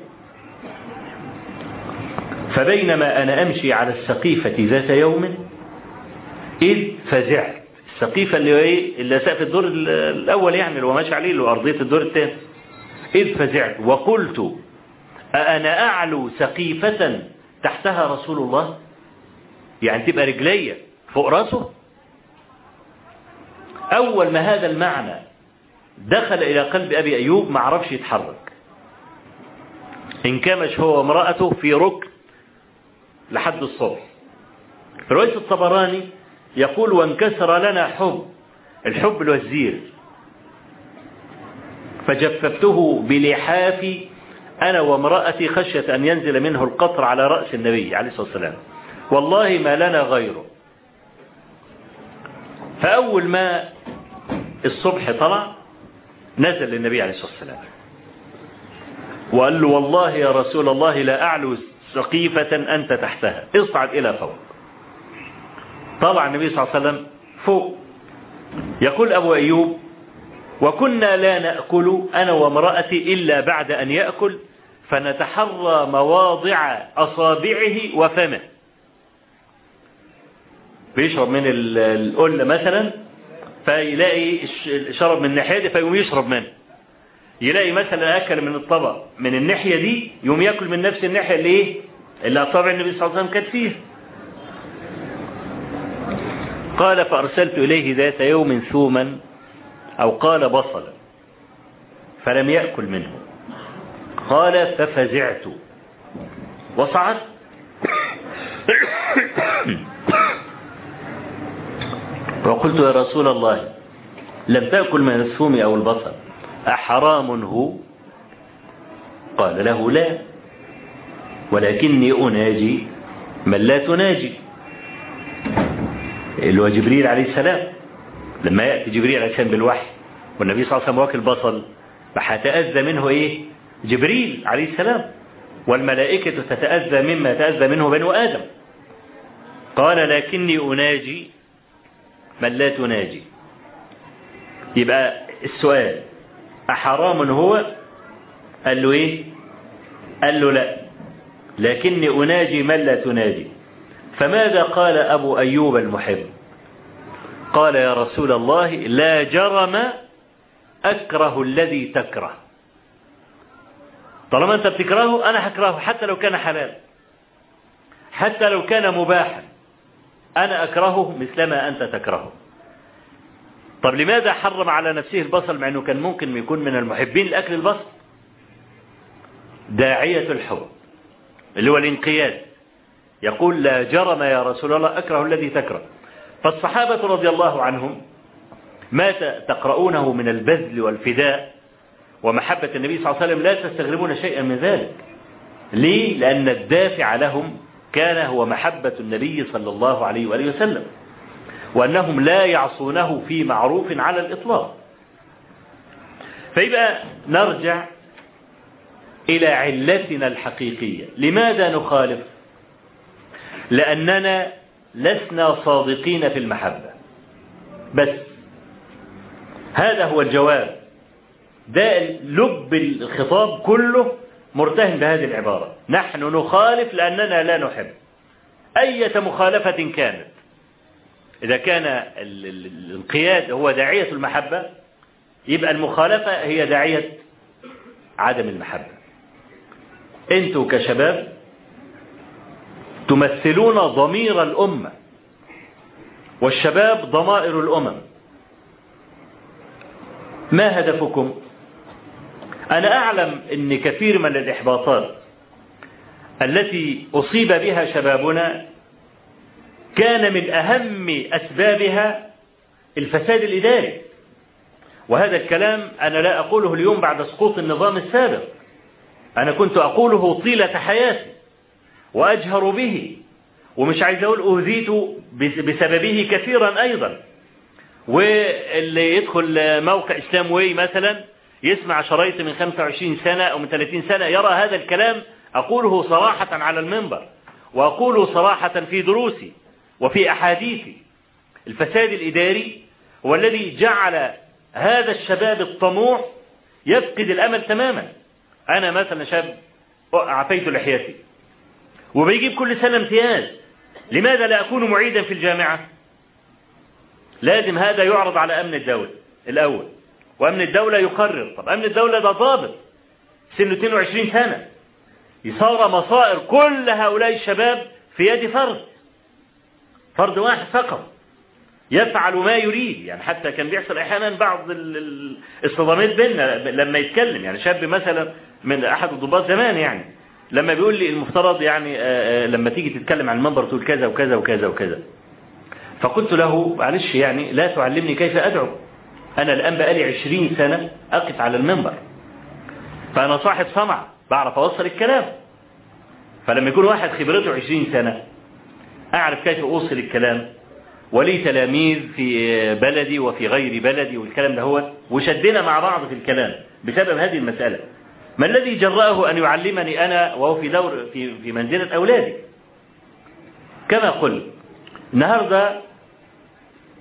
فبينما أنا أمشي على السقيفة ذات يوم إذ فزعت السقيفة اللي هو إيه اللي سقف الدور الأول يعني اللي هو ماشي عليه اللي هو أرضية الدور الثاني إذ فزعت وقلت أأنا أعلو سقيفة تحتها رسول الله يعني تبقى رجلية فوق راسه أول ما هذا المعنى دخل إلى قلب أبي أيوب ما عرفش يتحرك انكمش هو وامرأته في ركن لحد الصبح في رواية الطبراني يقول وانكسر لنا حب الحب الوزير فجففته بلحافي أنا وامرأتي خشية أن ينزل منه القطر على رأس النبي عليه الصلاة والسلام والله ما لنا غيره فأول ما الصبح طلع نزل للنبي عليه الصلاة والسلام وقال له والله يا رسول الله لا أعلو سقيفة أنت تحتها اصعد إلى فوق طلع النبي صلى الله عليه وسلم فوق يقول أبو أيوب وكنا لا نأكل أنا وامرأتي إلا بعد أن يأكل فنتحرى مواضع أصابعه وفمه بيشرب من القلة مثلا فيلاقي شرب من الناحية دي فيقوم يشرب منه يلاقي مثلا أكل من الطبق من الناحية دي يقوم يأكل من نفس الناحية اللي إيه اللي أصابع النبي صلى الله عليه وسلم كانت فيها قال فأرسلت إليه ذات يوم ثوما أو قال بصلا فلم يأكل منه قال ففزعت وصعدت وقلت يا رسول الله لم تأكل من الثوم أو البصل أحرام هو قال له لا ولكني أناجي من لا تناجي اللي هو جبريل عليه السلام لما يأتي جبريل عليه السلام بالوحي والنبي صلى الله عليه وسلم واكل بصل فهتأذى منه إيه جبريل عليه السلام والملائكة تتأذى مما تأذى منه بنو آدم قال لكني أناجي من لا تناجي يبقى السؤال أحرام هو قال له إيه قال له لا لكني أناجي من لا تناجي فماذا قال أبو أيوب المحب قال يا رسول الله لا جرم أكره الذي تكره طالما أنت بتكرهه أنا هكرهه حتى لو كان حلال حتى لو كان مباحا أنا أكرهه مثلما أنت تكرهه طب لماذا حرم على نفسه البصل مع أنه كان ممكن يكون من المحبين لأكل البصل داعية الحب اللي هو الانقياد يقول لا جرم يا رسول الله أكره الذي تكره فالصحابة رضي الله عنهم ما تقرؤونه من البذل والفداء ومحبة النبي صلى الله عليه وسلم لا تستغربون شيئا من ذلك ليه؟ لأن الدافع لهم كان هو محبة النبي صلى الله عليه وآله وسلم وأنهم لا يعصونه في معروف على الإطلاق فيبقى نرجع إلى علتنا الحقيقية لماذا نخالف لأننا لسنا صادقين في المحبة بس هذا هو الجواب ده لب الخطاب كله مرتهن بهذه العبارة نحن نخالف لأننا لا نحب أية مخالفة كانت إذا كان الانقياد هو داعية المحبة يبقى المخالفة هي داعية عدم المحبة انتوا كشباب تمثلون ضمير الأمة والشباب ضمائر الأمم ما هدفكم أنا أعلم أن كثير من الإحباطات التي أصيب بها شبابنا كان من أهم أسبابها الفساد الإداري وهذا الكلام أنا لا أقوله اليوم بعد سقوط النظام السابق أنا كنت أقوله طيلة حياتي وأجهر به ومش عايز أقول أوذيت بسببه كثيرا أيضا واللي يدخل موقع إسلام واي مثلا يسمع شرايط من 25 سنة أو من 30 سنة يرى هذا الكلام أقوله صراحة على المنبر وأقوله صراحة في دروسي وفي أحاديثي الفساد الإداري هو الذي جعل هذا الشباب الطموح يفقد الأمل تماما أنا مثلا شاب عفيت لحيتي وبيجيب كل سنة امتياز لماذا لا أكون معيدا في الجامعة لازم هذا يعرض على أمن الدولة الأول وأمن الدولة يقرر طب أمن الدولة ده ضابط سنه 22 سنة يصار مصائر كل هؤلاء الشباب في يد فرد فرد واحد فقط يفعل ما يريد يعني حتى كان بيحصل احيانا بعض الصدمات بيننا لما يتكلم يعني شاب مثلا من احد الضباط زمان يعني لما بيقول لي المفترض يعني لما تيجي تتكلم عن المنبر تقول كذا وكذا وكذا وكذا فقلت له معلش يعني لا تعلمني كيف ادعو انا الان بقالي عشرين سنة اقف على المنبر فانا صاحب صنعة بعرف اوصل الكلام فلما يكون واحد خبرته عشرين سنة اعرف كيف اوصل الكلام ولي تلاميذ في بلدي وفي غير بلدي والكلام ده هو وشدنا مع بعض في الكلام بسبب هذه المسألة ما الذي جرأه أن يعلمني أنا وهو في دور في في منزلة أولادي كما قلت النهاردة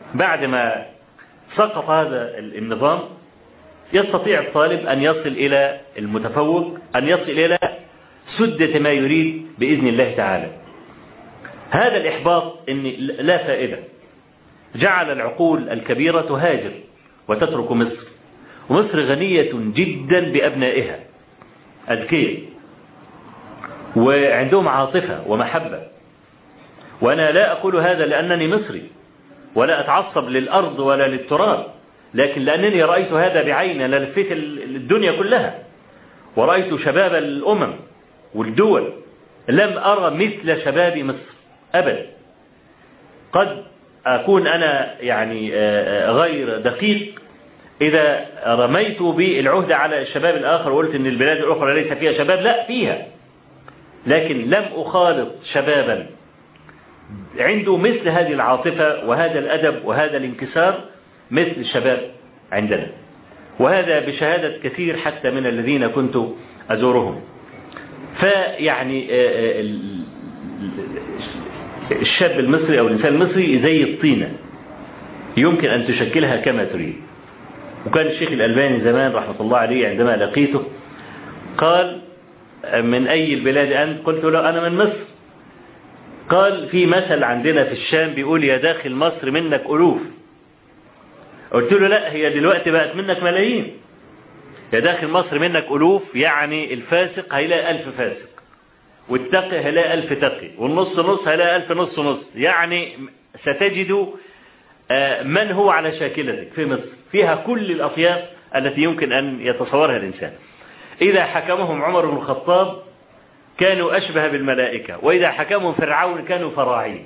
بعد ما سقط هذا النظام يستطيع الطالب أن يصل إلى المتفوق أن يصل إلى سدة ما يريد بإذن الله تعالى هذا الإحباط إن لا فائدة جعل العقول الكبيرة تهاجر وتترك مصر ومصر غنية جدا بأبنائها أذكياء وعندهم عاطفة ومحبة وأنا لا أقول هذا لأنني مصري ولا أتعصب للأرض ولا للتراب لكن لأنني رأيت هذا بعيني أنا لفيت الدنيا كلها ورأيت شباب الأمم والدول لم أرى مثل شباب مصر أبدا قد أكون أنا يعني غير دقيق إذا رميت بالعهدة على الشباب الآخر وقلت أن البلاد الأخرى ليس فيها شباب لا فيها لكن لم أخالط شبابا عنده مثل هذه العاطفة وهذا الأدب وهذا الانكسار مثل الشباب عندنا وهذا بشهادة كثير حتى من الذين كنت أزورهم فيعني الشاب المصري أو الإنسان المصري زي الطينة يمكن أن تشكلها كما تريد وكان الشيخ الألباني زمان رحمة الله عليه عندما لقيته قال من أي البلاد أنت قلت له أنا من مصر قال في مثل عندنا في الشام بيقول يا داخل مصر منك ألوف قلت له لا هي دلوقتي بقت منك ملايين يا داخل مصر منك ألوف يعني الفاسق هيلاقي ألف فاسق والتقي هيلاقي ألف تقي والنص نص هيلاقي ألف نص نص يعني ستجد من هو على شاكلتك في مصر فيها كل الأطياف التي يمكن أن يتصورها الإنسان إذا حكمهم عمر بن الخطاب كانوا أشبه بالملائكة وإذا حكمهم فرعون كانوا فراعين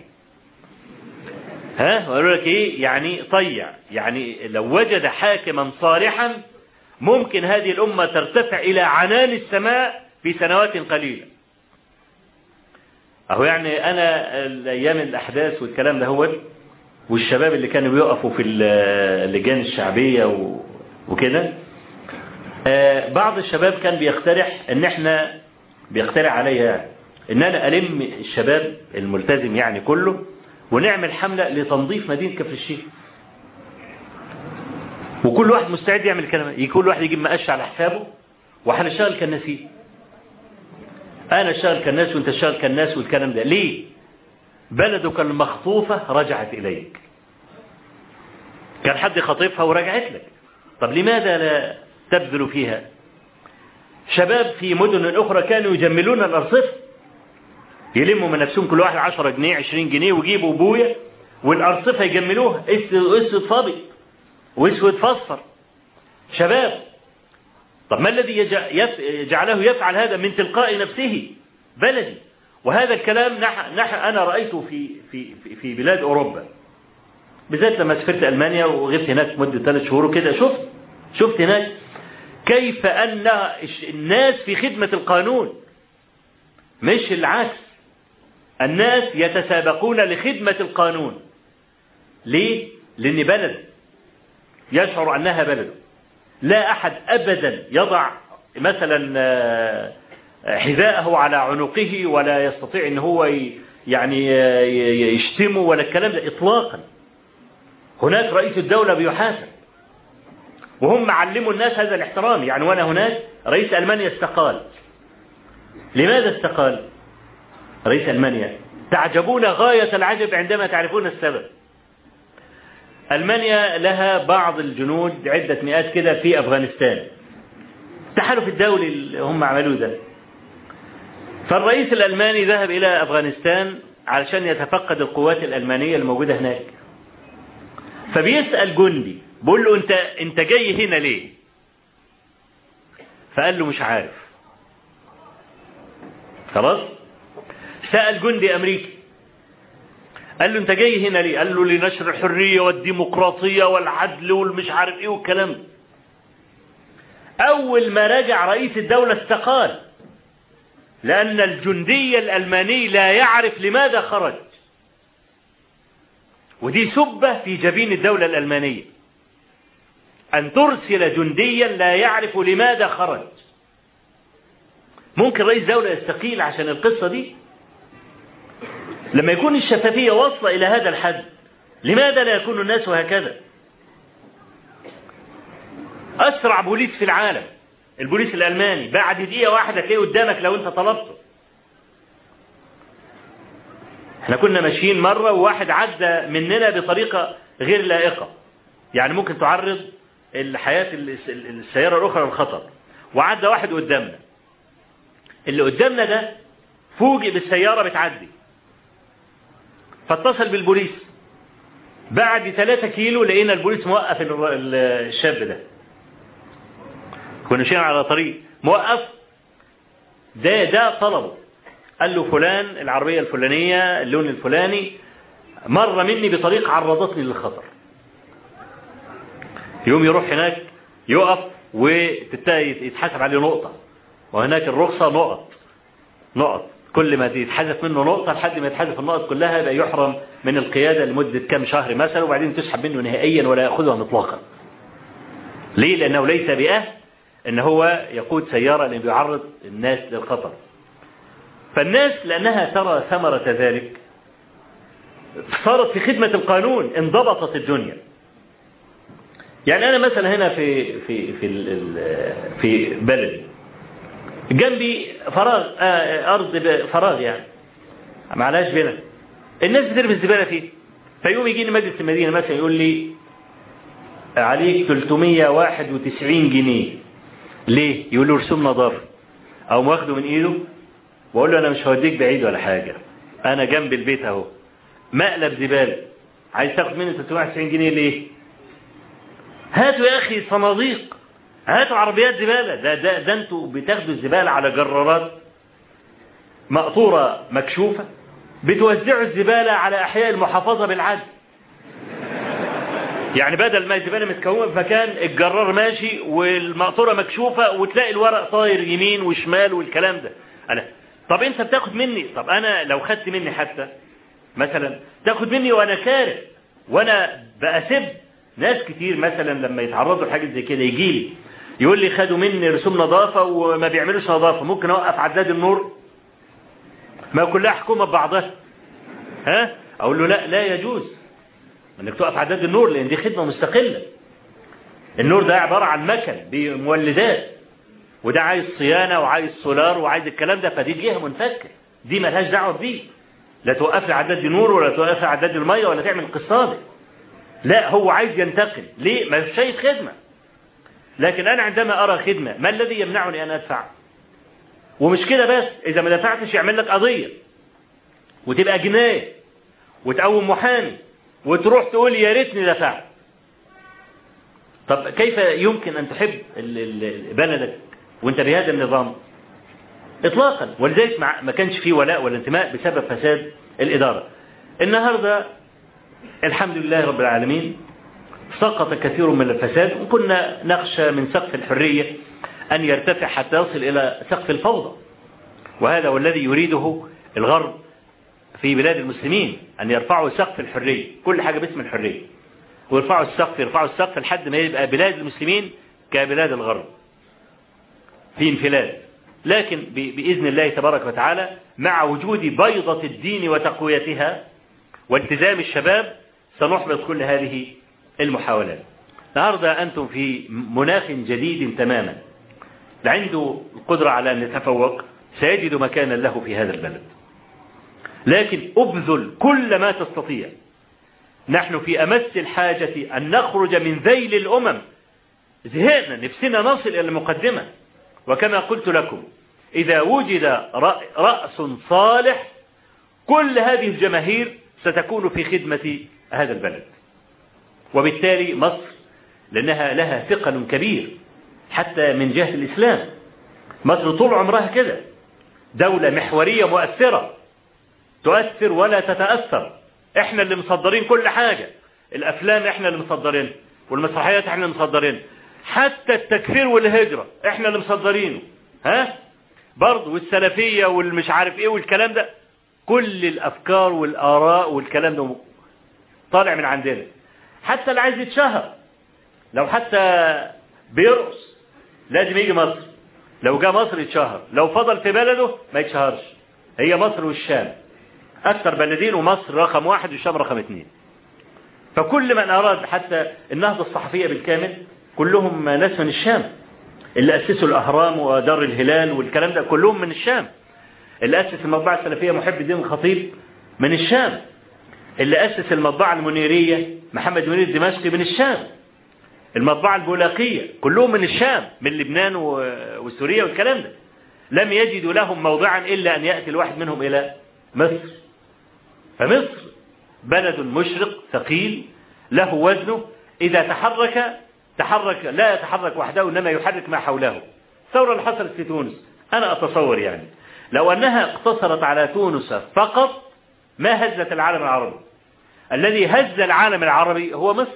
ها وقالوا لك إيه يعني طيع يعني لو وجد حاكما صالحا ممكن هذه الأمة ترتفع إلى عنان السماء في سنوات قليلة أهو يعني أنا الأيام الأحداث والكلام ده هو والشباب اللي كانوا بيقفوا في اللجان الشعبية وكده بعض الشباب كان بيقترح ان احنا بيقترح عليا يعني ان انا الم الشباب الملتزم يعني كله ونعمل حملة لتنظيف مدينة كفر الشيخ وكل واحد مستعد يعمل الكلام كل واحد يجيب مقش على حسابه وهنشتغل كالناسين انا اشتغل كالناس وانت اشتغل كالناس والكلام ده ليه بلدك المخطوفة رجعت اليك كان حد خاطفها ورجعت لك طب لماذا لا تبذل فيها شباب في مدن أخرى كانوا يجملون الأرصفة يلموا من نفسهم كل واحد 10 جنيه 20 جنيه ويجيبوا بويا والأرصفة يجملوها اسود فابي واسود فاصفر شباب طب ما الذي يجعله يفعل هذا من تلقاء نفسه بلدي وهذا الكلام نح نح أنا رأيته في في في بلاد أوروبا بالذات لما سافرت ألمانيا وغبت هناك مدة ثلاث شهور وكده شفت شفت هناك كيف أن الناس في خدمة القانون مش العكس الناس يتسابقون لخدمة القانون ليه؟ لأن بلد يشعر أنها بلد لا أحد أبدا يضع مثلا حذاءه على عنقه ولا يستطيع أن هو يعني يشتمه ولا الكلام ده إطلاقا هناك رئيس الدولة بيحاسب وهم علموا الناس هذا الاحترام يعني وانا هناك رئيس المانيا استقال لماذا استقال رئيس المانيا تعجبون غاية العجب عندما تعرفون السبب المانيا لها بعض الجنود عدة مئات كده في افغانستان التحالف الدولي اللي هم عملوه ده فالرئيس الالماني ذهب الى افغانستان علشان يتفقد القوات الالمانية الموجودة هناك فبيسأل جندي بقول له انت انت جاي هنا ليه فقال له مش عارف خلاص سأل جندي امريكي قال له انت جاي هنا ليه قال له لنشر الحرية والديمقراطية والعدل والمش عارف ايه والكلام ده اول ما رجع رئيس الدولة استقال لان الجندي الالماني لا يعرف لماذا خرج ودي سبة في جبين الدولة الألمانية أن ترسل جنديا لا يعرف لماذا خرج ممكن رئيس دولة يستقيل عشان القصة دي لما يكون الشفافية واصلة إلى هذا الحد لماذا لا يكون الناس هكذا أسرع بوليس في العالم البوليس الألماني بعد دقيقة واحدة تلاقيه قدامك لو أنت طلبته احنا كنا ماشيين مرة وواحد عدى مننا بطريقة غير لائقة يعني ممكن تعرض الحياة السيارة الأخرى للخطر وعدى واحد قدامنا اللي قدامنا ده فوجئ بالسيارة بتعدي فاتصل بالبوليس بعد ثلاثة كيلو لقينا البوليس موقف الشاب ده كنا ماشيين على طريق موقف ده ده طلبه قال له فلان العربية الفلانية اللون الفلاني مر مني بطريق عرضتني للخطر يوم يروح هناك يقف ويتحسب عليه نقطة وهناك الرخصة نقط نقط كل ما يتحذف منه نقطة لحد ما يتحذف النقط كلها يبقى يحرم من القيادة لمدة كام شهر مثلا وبعدين تسحب منه نهائيا ولا يأخذها مطلقا ليه لأنه ليس بأهل ان هو يقود سيارة لأنه يعرض الناس للخطر فالناس لأنها ترى ثمرة ذلك صارت في خدمة القانون انضبطت الدنيا يعني أنا مثلا هنا في في في في بلدي جنبي فراغ آه أرض فراغ يعني معلاش بنا الناس بترمي الزبالة فيه فيقوم يجيني مجلس المدينة مثلا يقول لي عليك 391 جنيه ليه؟ يقول له رسوم نظافة أو واخده من إيده وأقول له أنا مش هوديك بعيد ولا حاجة أنا جنب البيت أهو مقلب زبالة عايز تاخد مني 391 جنيه ليه؟ هاتوا يا أخي صناديق هاتوا عربيات زبالة ده ده ده أنتوا بتاخدوا الزبالة على جرارات مقطورة مكشوفة بتوزعوا الزبالة على أحياء المحافظة بالعدل يعني بدل ما الزباله متكومه في مكان الجرار ماشي والمقطوره مكشوفه وتلاقي الورق طاير يمين وشمال والكلام ده انا طب انت بتاخد مني طب انا لو خدت مني حتى مثلا تاخد مني وانا كاره وانا بأسب ناس كتير مثلا لما يتعرضوا لحاجه زي كده يجي لي يقول لي خدوا مني رسوم نظافه وما بيعملوش نظافه ممكن اوقف عداد النور ما كلها حكومه ببعضها ها اقول له لا لا يجوز انك تقف عداد النور لان دي خدمة مستقلة النور ده عبارة عن مكن بمولدات وده عايز صيانة وعايز سولار وعايز الكلام ده فدي جهة منفكة دي ملهاش دعوة بيه لا توقف لي عداد النور ولا توقف لي عداد المية ولا تعمل قصادي لا هو عايز ينتقل ليه ما فيش شيء خدمة لكن أنا عندما أرى خدمة ما الذي يمنعني أن أدفع ومش كده بس إذا ما دفعتش يعمل لك قضية وتبقى جناية وتقوم محامي وتروح تقول يا ريتني دفعت طب كيف يمكن أن تحب بلدك وانت بهذا النظام اطلاقا ولذلك ما كانش فيه ولاء ولا انتماء بسبب فساد الإدارة النهاردة الحمد لله رب العالمين سقط كثير من الفساد وكنا نخشى من سقف الحرية أن يرتفع حتى يصل إلى سقف الفوضى وهذا هو الذي يريده الغرب في بلاد المسلمين أن يرفعوا سقف الحرية كل حاجة باسم الحرية ويرفعوا السقف يرفعوا السقف لحد ما يبقى بلاد المسلمين كبلاد الغرب في انفلات لكن بإذن الله تبارك وتعالى مع وجود بيضة الدين وتقويتها والتزام الشباب سنحبط كل هذه المحاولات النهاردة أنتم في مناخ جديد تماما عنده القدرة على أن يتفوق سيجد مكانا له في هذا البلد لكن أبذل كل ما تستطيع نحن في أمس الحاجة أن نخرج من ذيل الأمم زهقنا نفسنا نصل إلى المقدمة وكما قلت لكم إذا وجد رأس صالح كل هذه الجماهير ستكون في خدمة هذا البلد وبالتالي مصر لأنها لها ثقل كبير حتى من جهة الإسلام مصر طول عمرها كده دولة محورية مؤثرة تؤثر ولا تتأثر احنا اللي مصدرين كل حاجة الافلام احنا اللي مصدرين والمسرحيات احنا اللي مصدرين حتى التكفير والهجرة احنا اللي مصدرينه ها برضه والسلفية والمش عارف ايه والكلام ده كل الافكار والاراء والكلام ده طالع من عندنا حتى اللي عايز يتشهر لو حتى بيرقص لازم يجي مصر لو جاء مصر يتشهر لو فضل في بلده ما يتشهرش هي مصر والشام أكثر بلدين ومصر رقم واحد والشام رقم اثنين فكل من أراد حتى النهضة الصحفية بالكامل كلهم ناس من الشام اللي أسسوا الأهرام ودار الهلال والكلام ده كلهم من الشام اللي أسس المطبعة السلفية محب الدين الخطيب من الشام اللي أسس المطبعة المنيرية محمد منير الدمشقي من الشام المطبعة البولاقية كلهم من الشام من لبنان وسوريا والكلام ده لم يجدوا لهم موضعا إلا أن يأتي الواحد منهم إلى مصر فمصر بلد مشرق ثقيل له وزنه إذا تحرك تحرك لا يتحرك وحده إنما يحرك ما حوله الثورة اللي حصلت في تونس أنا أتصور يعني لو أنها اقتصرت على تونس فقط ما هزت العالم العربي الذي هز العالم العربي هو مصر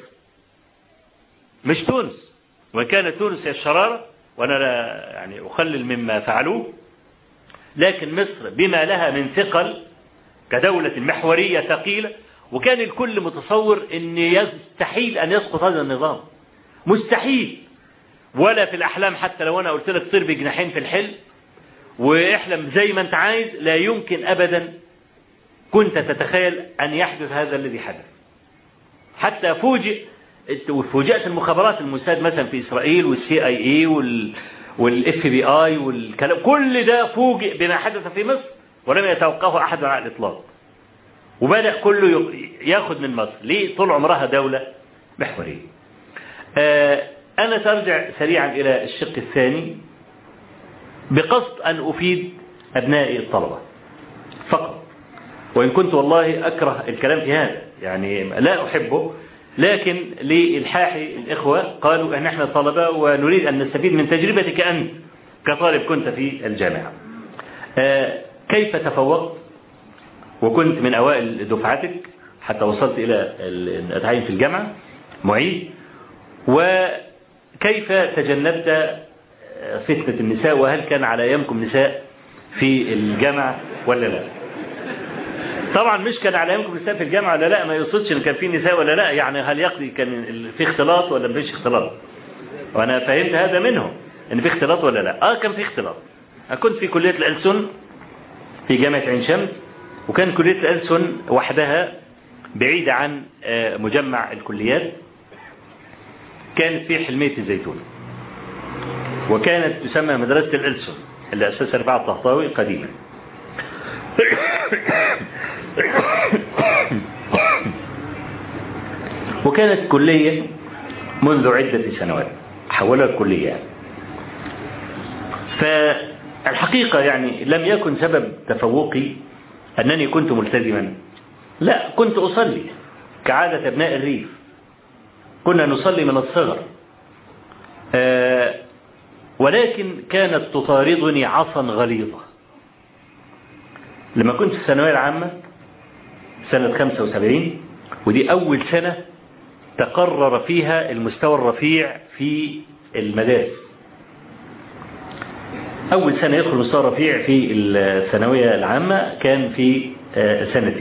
مش تونس وإن كانت تونس هي الشرارة وأنا لا يعني أخلل مما فعلوه لكن مصر بما لها من ثقل كدولة محورية ثقيلة وكان الكل متصور أن يستحيل أن يسقط هذا النظام مستحيل ولا في الأحلام حتى لو أنا قلت لك طير بجناحين في الحلم واحلم زي ما أنت عايز لا يمكن أبدا كنت تتخيل أن يحدث هذا الذي حدث حتى فوجئ فوجئت المخابرات الموساد مثلا في إسرائيل والسي اي اي وال والاف بي اي والكلام كل ده فوجئ بما حدث في مصر ولم يتوقفه احد على الاطلاق وبدا كله ياخذ من مصر ليه طول عمرها دوله محوريه آه انا سارجع سريعا الى الشق الثاني بقصد ان افيد ابنائي الطلبه فقط وان كنت والله اكره الكلام في هذا يعني لا احبه لكن لإلحاح الإخوة قالوا أن احنا طلبة ونريد أن نستفيد من تجربتك أنت كطالب كنت في الجامعة آه كيف تفوقت وكنت من أوائل دفعتك حتى وصلت إلى أتعين في الجامعة معيد وكيف تجنبت فتنة النساء وهل كان على أيامكم نساء في الجامعة ولا لا طبعا مش كان على ايامكم نساء في الجامعه ولا لا ما يقصدش ان كان في نساء ولا لا يعني هل يقضي كان في اختلاط ولا مفيش اختلاط وانا فهمت هذا منهم ان في اختلاط ولا لا اه كان في اختلاط انا كنت في كليه الألسن في جامعه عين شمس وكان كليه الألسن وحدها بعيده عن مجمع الكليات كانت في حلميه الزيتون وكانت تسمى مدرسه الألسن اللي اسسها رفاعه الطهطاوي قديما وكانت كلية منذ عدة سنوات حولها الكلية يعني. فالحقيقة يعني لم يكن سبب تفوقي أنني كنت ملتزما لا كنت أصلي كعادة أبناء الريف كنا نصلي من الصغر آه ولكن كانت تطاردني عصا غليظة لما كنت في الثانوية العامة سنة 75 ودي أول سنة تقرر فيها المستوى الرفيع في المدارس أول سنة يدخل المستوى الرفيع في الثانوية العامة كان في سنتي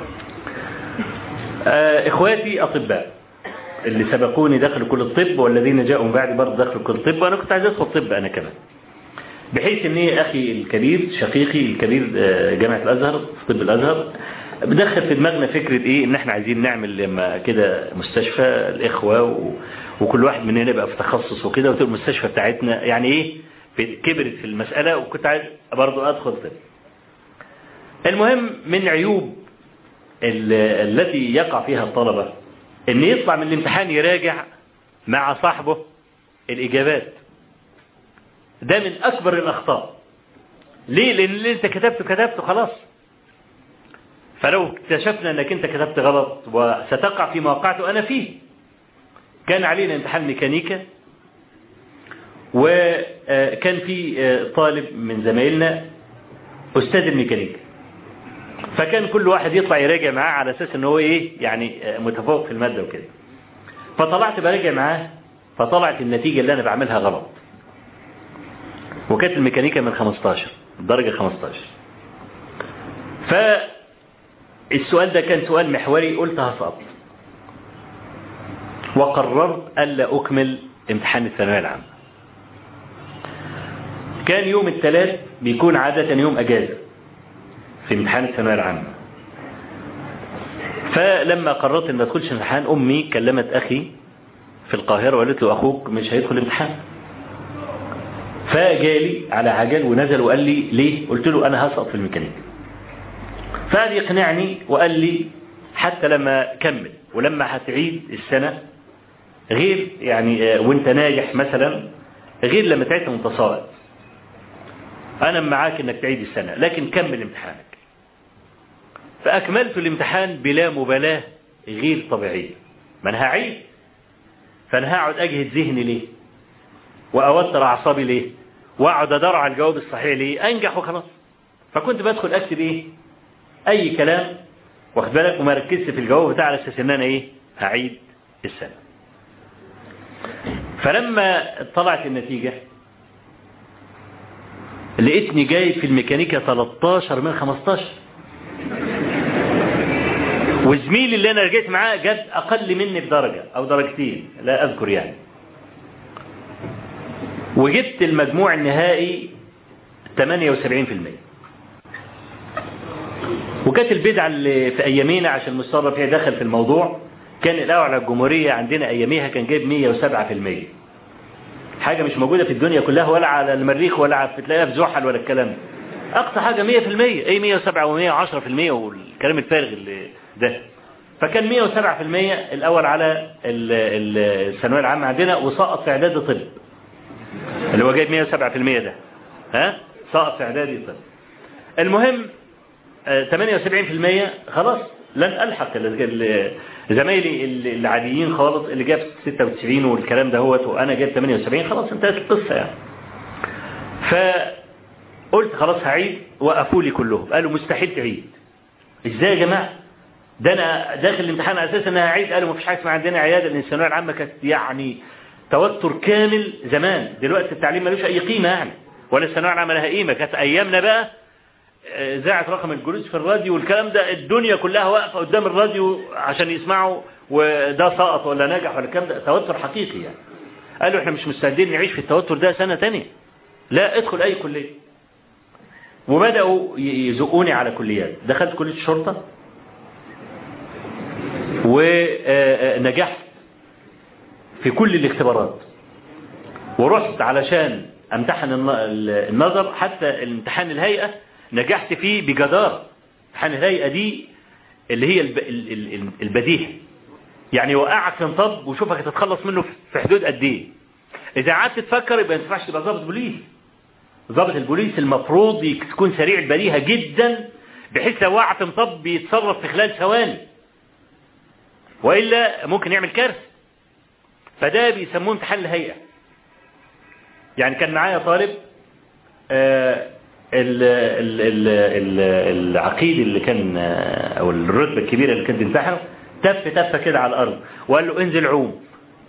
إخواتي أطباء اللي سبقوني دخلوا كل الطب والذين جاءوا من بعد برضه دخلوا كل الطب وأنا كنت عايز أدخل طب أنا كمان بحيث ان اخي الكبير شقيقي الكبير جامعة الازهر في طب الازهر بدخل في دماغنا فكرة ايه ان احنا عايزين نعمل لما كده مستشفى الاخوة و... وكل واحد مننا يبقى في تخصص وكده وتبقى المستشفى بتاعتنا يعني ايه كبرت في المسألة وكنت عايز برضه ادخل طب المهم من عيوب ال... التي يقع فيها الطلبة ان يطلع من الامتحان يراجع مع صاحبه الاجابات ده من أكبر الأخطاء ليه؟ لأن اللي أنت كتبته كتبته خلاص فلو اكتشفنا أنك أنت كتبت غلط وستقع في مواقعته أنا فيه كان علينا امتحان ميكانيكا وكان في طالب من زمايلنا أستاذ الميكانيكا فكان كل واحد يطلع يراجع معاه على أساس أنه هو إيه يعني متفوق في المادة وكده فطلعت براجع معاه فطلعت النتيجة اللي أنا بعملها غلط وكانت الميكانيكا من 15 درجة 15 فالسؤال ده كان سؤال محوري قلت هسقط وقررت ألا أكمل امتحان الثانوية العامة كان يوم الثلاث بيكون عادة يوم أجازة في امتحان الثانوية العامة فلما قررت ان ما ادخلش امتحان امي كلمت اخي في القاهره وقالت له اخوك مش هيدخل امتحان فجالي على عجل ونزل وقال لي ليه قلت له انا هسقط في الميكانيكا فقال يقنعني وقال لي حتى لما كمل ولما هتعيد السنه غير يعني وانت ناجح مثلا غير لما تعيد وانت ساقط انا معاك انك تعيد السنه لكن كمل امتحانك فاكملت الامتحان بلا مبالاه غير طبيعيه ما انا هعيد فانا هقعد اجهد ذهني ليه واوتر اعصابي ليه واقعد ادور على الجواب الصحيح ليه انجح وخلاص فكنت بدخل اكتب ايه اي كلام واخد بالك وما ركزت في الجواب بتاع على اساس ان انا ايه هعيد السنه فلما طلعت النتيجه لقيتني جاي في الميكانيكا 13 من 15 وزميلي اللي انا رجعت معاه جاب اقل مني بدرجه او درجتين لا اذكر يعني وجبت المجموع النهائي 78% وكانت البدعه اللي في ايامينا عشان المستوى فيها دخل في الموضوع كان الاول على الجمهوريه عندنا اياميها كان جايب 107% حاجه مش موجوده في الدنيا كلها ولا على المريخ ولا على تلاقيها في زحل ولا الكلام ده اقصى حاجه 100% ايه 107 و110% والكلام الفارغ اللي ده فكان 107% الاول على الثانويه العامه عندنا وسقط في اعداد طب اللي هو جايب 107% ده ها سقط في اعدادي طب المهم 78% خلاص لن الحق زمايلي العاديين خالص اللي جاب 96 والكلام ده هوت وانا جايب 78 خلاص انتهت القصه يعني فقلت خلاص هعيد وقفوا لي كلهم قالوا مستحيل تعيد ازاي يا جماعه ده انا داخل الامتحان اساسا انا هعيد قالوا ما فيش حاجه اسمها عندنا عياده لان الثانويه العامه كانت يعني توتر كامل زمان دلوقتي التعليم ملوش اي قيمه يعني ولا الثانويه العامه لها قيمه كانت ايامنا بقى اذاعه رقم الجلوس في الراديو والكلام ده الدنيا كلها واقفه قدام الراديو عشان يسمعوا وده سقط ولا نجح ولا الكلام ده توتر حقيقي يعني قالوا احنا مش مستعدين نعيش في التوتر ده سنه ثانيه لا ادخل اي كليه وبداوا يزقوني على كليات دخلت كليه الشرطه ونجحت في كل الاختبارات ورحت علشان امتحن النظر حتى الامتحان الهيئة نجحت فيه بجدارة امتحان الهيئة دي اللي هي البديهة يعني يوقعك في مطب وشوفك هتتخلص منه في حدود قد ايه اذا قعدت تفكر يبقى ما ينفعش تبقى ضابط بوليس ضابط البوليس المفروض يكون سريع البديهة جدا بحيث لو وقع في مطب بيتصرف في خلال ثواني وإلا ممكن يعمل كارثة فده بيسموه امتحان الهيئة يعني كان معايا طالب آه ال ال ال ال العقيد اللي كان آه او الرتبة الكبيرة اللي كان بيمتحنه تف تفة كده على الأرض وقال له انزل عوم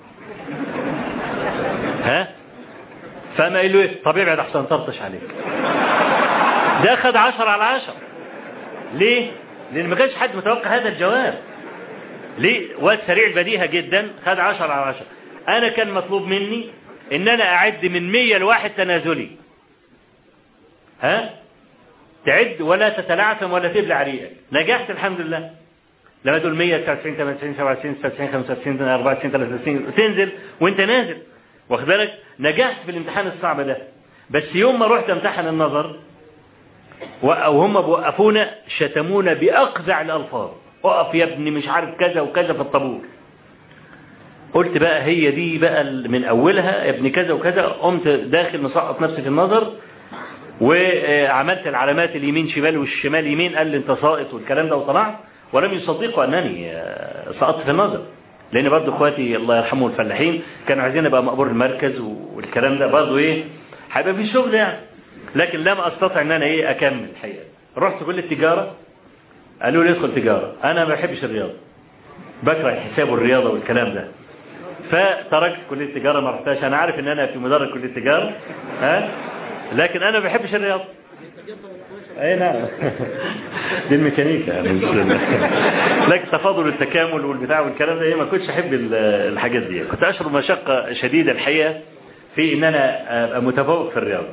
ها فما قال له ايه طب ابعد احسن طرطش عليك ده خد عشر على عشر ليه لان ما كانش حد متوقع هذا الجواب ليه واد سريع البديهة جدا خد عشر على عشر انا كان مطلوب مني ان انا اعد من مية لواحد تنازلي ها تعد ولا تتلعثم ولا تبلع ريقك نجحت الحمد لله لما تقول 100 99 98 97 96 95 94 93 تنزل وانت نازل واخد بالك نجحت في الامتحان الصعب ده بس يوم ما رحت امتحن النظر وهم بوقفونا شتمونا باقزع الالفاظ اقف يا ابني مش عارف كذا وكذا في الطابور قلت بقى هي دي بقى من اولها يا ابني كذا وكذا قمت داخل مسقط نفسي في النظر وعملت العلامات اليمين شمال والشمال يمين قال لي انت ساقط والكلام ده وطلعت ولم يصدقوا انني سقطت في النظر لان برضه اخواتي الله يرحمهم الفلاحين كانوا عايزين ابقى مقبور المركز والكلام ده برضه ايه هيبقى في شغل يعني لكن لم استطع ان انا ايه اكمل الحقيقه رحت كل التجاره قالوا لي ادخل تجاره انا ما بحبش الرياضه بكره الحساب والرياضه والكلام ده فتركت كليه التجاره ما رحتهاش انا عارف ان انا في مدرج كليه التجاره ها لكن انا ما بحبش الرياضه اي نعم دي الميكانيكا يعني لكن تفاضل التكامل والبتاع والكلام ده ايه ما كنتش احب الحاجات دي كنت اشعر مشقه شديده الحقيقه في ان انا ابقى متفوق في الرياضه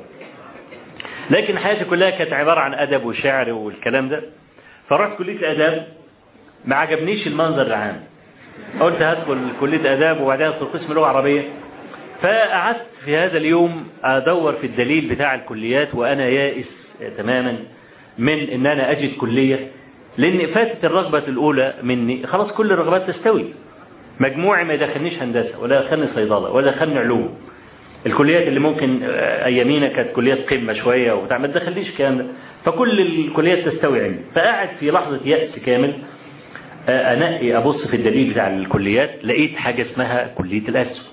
لكن حياتي كلها كانت عباره عن ادب وشعر والكلام ده فرحت كليه الاداب ما عجبنيش المنظر العام قلت هدخل كلية آداب وبعدين أدخل قسم لغة عربية فقعدت في هذا اليوم أدور في الدليل بتاع الكليات وأنا يائس تماما من أن أنا أجد كلية لأن فاتت الرغبة الأولى مني خلاص كل الرغبات تستوي مجموعي ما يدخلنيش هندسة ولا دخلني صيدلة ولا دخلني علوم الكليات اللي ممكن أيامينا كانت كليات قمة شوية وبتاع ما تدخلنيش الكلام ده فكل الكليات تستوي عندي فقعد في لحظة يأس كامل أنقي أبص في الدليل بتاع الكليات لقيت حاجة اسمها كلية الألسن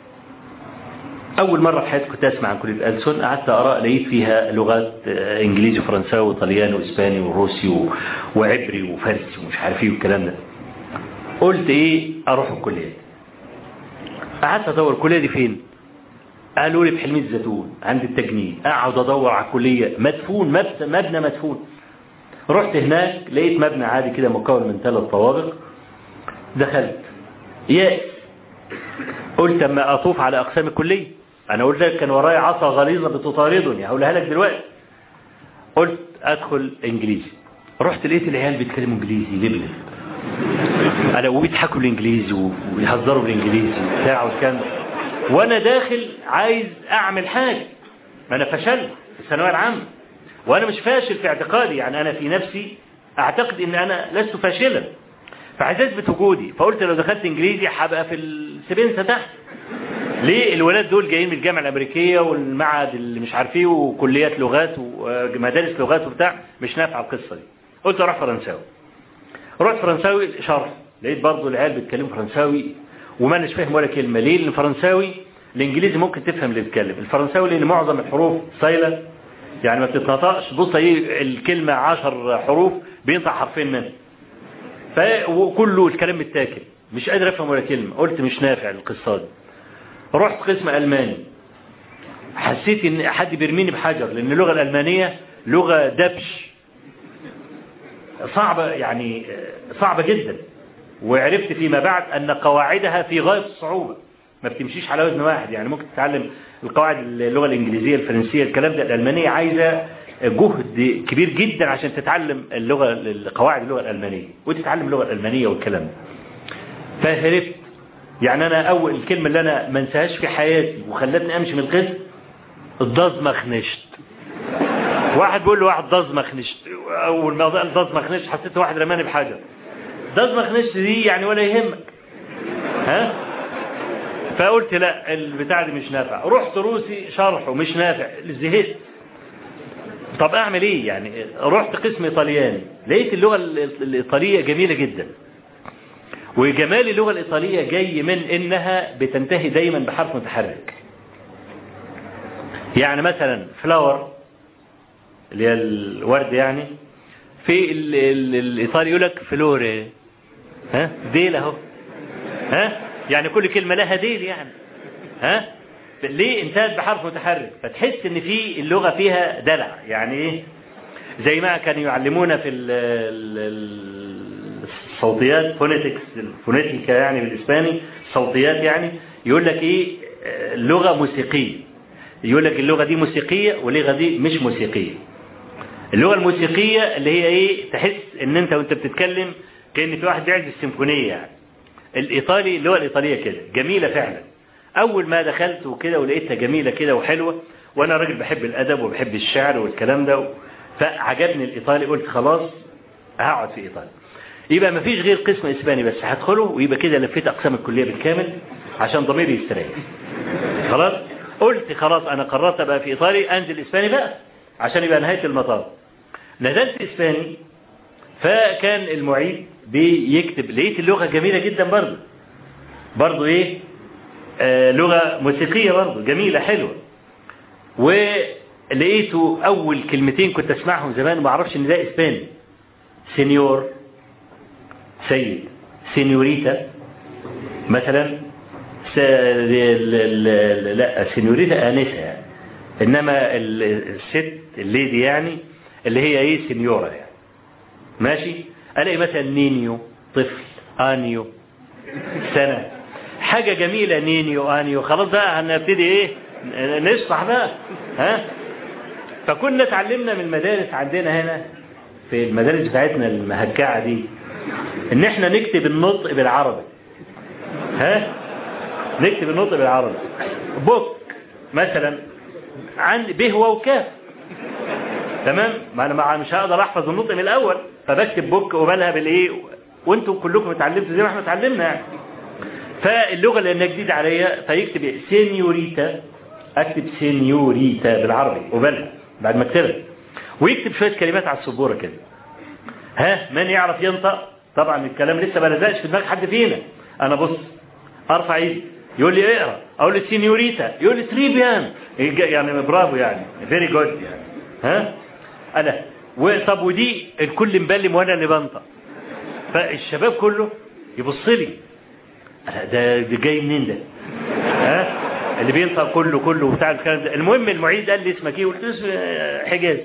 أول مرة في حياتي كنت أسمع عن كلية الألسن قعدت أقرأ لقيت فيها لغات إنجليزي وفرنساوي وطلياني وإسباني وروسي و... وعبري وفارسي ومش عارف إيه والكلام ده قلت إيه أروح الكلية قعدت أدور الكلية دي فين قالوا لي في حلمية الزيتون عند التجنيد أقعد أدور على الكلية مدفون مبنى مدفون رحت هناك لقيت مبنى عادي كده مكون من ثلاث طوابق دخلت يائس قلت اما اطوف على اقسام الكليه انا قلت لك كان ورايا عصا غليظه بتطاردني هقولها لك دلوقتي قلت ادخل انجليزي رحت لقيت العيال بيتكلموا انجليزي لبلب انا وبيضحكوا بالانجليزي ويهزروا بالانجليزي بتاع والكلام وانا داخل عايز اعمل حاجه ما انا فشلت في الثانويه العامه وانا مش فاشل في اعتقادي يعني انا في نفسي اعتقد ان انا لست فاشلا فعايز اثبت وجودي فقلت لو دخلت انجليزي هبقى في السبنسه تحت ليه الولاد دول جايين من الجامعه الامريكيه والمعهد اللي مش عارف ايه وكليات لغات ومدارس لغات وبتاع مش نافعه القصه دي قلت اروح فرنساوي رحت فرنساوي شرح لقيت برضه العيال بيتكلموا فرنساوي وما اناش فاهم ولا كلمه ليه لان الفرنساوي الانجليزي ممكن تفهم اللي بيتكلم الفرنساوي لان معظم الحروف سايله يعني ما بتتنطقش بص ايه الكلمه 10 حروف بينطق حرفين منها فكله الكلام متاكل مش قادر افهم ولا كلمه قلت مش نافع القصه دي رحت قسم الماني حسيت ان حد بيرميني بحجر لان اللغه الالمانيه لغه دبش صعبه يعني صعبه جدا وعرفت فيما بعد ان قواعدها في غايه الصعوبه ما بتمشيش على وزن واحد يعني ممكن تتعلم القواعد اللغه الانجليزيه الفرنسيه الكلام ده الالمانيه عايزه جهد كبير جدا عشان تتعلم اللغة قواعد اللغة الألمانية وتتعلم اللغة الألمانية والكلام ده فهربت يعني أنا أول الكلمة اللي أنا ما انساهاش في حياتي وخلتني أمشي من القسم الضزمخ نشت واحد بيقول له واحد ضزمخ نشت أول ما قال ضزمخ نشت حسيت واحد رماني بحجر ضزمخ نشت دي يعني ولا يهمك ها فقلت لا البتاع دي مش نافع رحت روسي شرحه مش نافع زهقت طب اعمل ايه يعني رحت قسم ايطالياني لقيت اللغة الايطالية جميلة جدا وجمال اللغة الايطالية جاي من انها بتنتهي دايما بحرف متحرك يعني مثلا فلاور اللي هي الورد يعني في ال ال الايطالي يقول لك فلوري ها ديل اهو ها يعني كل كلمة لها ديل يعني ها ليه انتهت بحرف متحرك فتحس ان في اللغة فيها دلع يعني ايه زي ما كانوا يعلمونا في الصوتيات فونيتكس الفونيتيكا يعني بالاسباني صوتيات يعني يقول لك ايه لغة موسيقية يقول لك اللغة دي موسيقية واللغة دي مش موسيقية اللغة الموسيقية اللي هي ايه تحس ان انت وانت بتتكلم كأن في واحد بيعزف السيمفونية يعني الايطالي اللغة الايطالية كده جميلة فعلا اول ما دخلت وكده ولقيتها جميلة كده وحلوة وانا راجل بحب الادب وبحب الشعر والكلام ده فعجبني الايطالي قلت خلاص هقعد في ايطاليا يبقى ما فيش غير قسم اسباني بس هدخله ويبقى كده لفيت اقسام الكلية بالكامل عشان ضميري يستريح خلاص قلت خلاص انا قررت ابقى في ايطاليا انزل اسباني بقى عشان يبقى نهاية المطاف نزلت اسباني فكان المعيد بيكتب لقيت اللغة جميلة جدا برضه برضه ايه آه لغة موسيقية برضه جميلة حلوة ولقيته اول كلمتين كنت اسمعهم زمان ما اعرفش ان ده اسباني سينيور سيد سينيوريتا مثلا س... لا سينيوريتا انسه يعني. انما الست الليدي يعني اللي هي ايه سينيورا يعني ماشي الاقي مثلا نينيو طفل انيو سنة حاجة جميلة نينيو انيو خلاص بقى هنبتدي ايه نشرح بقى ها فكنا اتعلمنا من المدارس عندنا هنا في المدارس بتاعتنا المهكعة دي ان احنا نكتب النطق بالعربي ها نكتب النطق بالعربي بوك مثلا عن به وكاف تمام ما انا مش هقدر احفظ النطق من الاول فبكتب بوك وبالها بالايه وانتم كلكم اتعلمتوا زي ما احنا اتعلمنا يعني فاللغه لانها جديده عليا فيكتب سينيوريتا اكتب سينيوريتا بالعربي وبالها بعد ما اكتبها ويكتب شويه كلمات على السبوره كده ها من يعرف ينطق طبعا الكلام لسه ما لزقش في دماغ حد فينا انا بص ارفع ايدي يقول لي اقرا اقول له سينيوريتا يقول لي تريبيان يعني برافو يعني فيري جود يعني ها انا طب ودي الكل مبلم وانا اللي بنطق فالشباب كله يبص لي ده ده جاي منين ده ها اللي بينطق كله كله وبتاع الكلام ده المهم المعيد قال لي اسمك ايه قلت له اسمي حجاز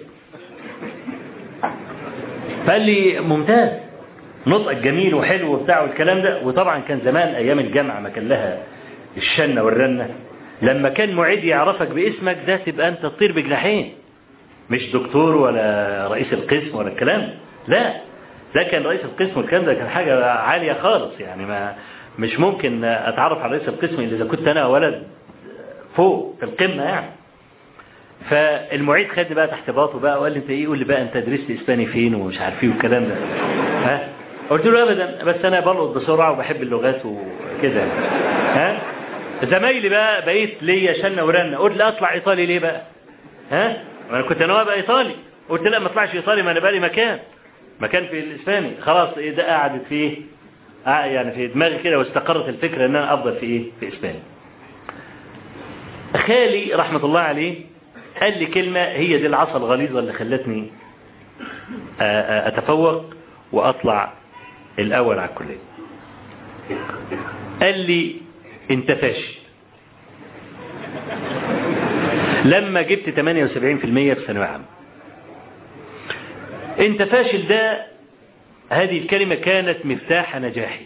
فقال لي ممتاز نطقك جميل وحلو وبتاع والكلام ده وطبعا كان زمان ايام الجامعه ما كان لها الشنه والرنه لما كان معيد يعرفك باسمك ده تبقى انت تطير بجناحين مش دكتور ولا رئيس القسم ولا الكلام لا ده كان رئيس القسم والكلام ده كان حاجه عاليه خالص يعني ما مش ممكن اتعرف على رئيس القسم الا اذا كنت انا ولد فوق في القمه يعني فالمعيد خدني بقى تحت باطه بقى وقال لي انت ايه قول لي بقى انت درست اسباني فين ومش عارف ايه والكلام ده ها قلت له ابدا بس انا بلقط بسرعه وبحب اللغات وكده ها زمايلي بقى بقيت ليا شنه ورنه قلت لا اطلع ايطالي ليه بقى ها انا كنت انا ابقى ايطالي قلت لا ما اطلعش ايطالي ما انا بقى لي مكان مكان في الاسباني خلاص ايه ده قعدت فيه يعني في دماغي كده واستقرت الفكره ان انا افضل في ايه في اسباني خالي رحمه الله عليه قال لي كلمه هي دي العصا الغليظه اللي خلتني اتفوق واطلع الاول على الكليه قال لي انت فاشل لما جبت 78% في ثانويه عامه انت فاشل ده هذه الكلمة كانت مفتاح نجاحي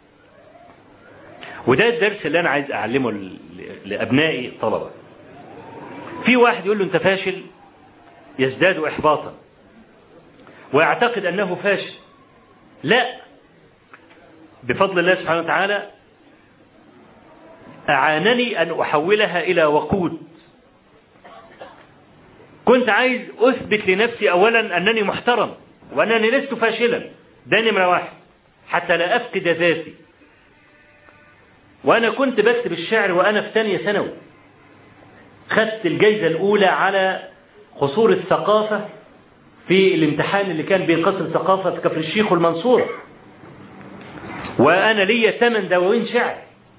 وده الدرس اللي أنا عايز أعلمه لأبنائي الطلبة في واحد يقول له أنت فاشل يزداد إحباطا ويعتقد أنه فاشل لا بفضل الله سبحانه وتعالى أعانني أن أحولها إلى وقود كنت عايز أثبت لنفسي أولا أنني محترم وأنني لست فاشلا ده نمرة واحد حتى لا أفقد ذاتي وأنا كنت بكتب الشعر وأنا في ثانية ثانوي خدت الجايزة الأولى على قصور الثقافة في الامتحان اللي كان بين قصر الثقافة في كفر الشيخ والمنصورة وأنا ليا ثمان دواوين شعر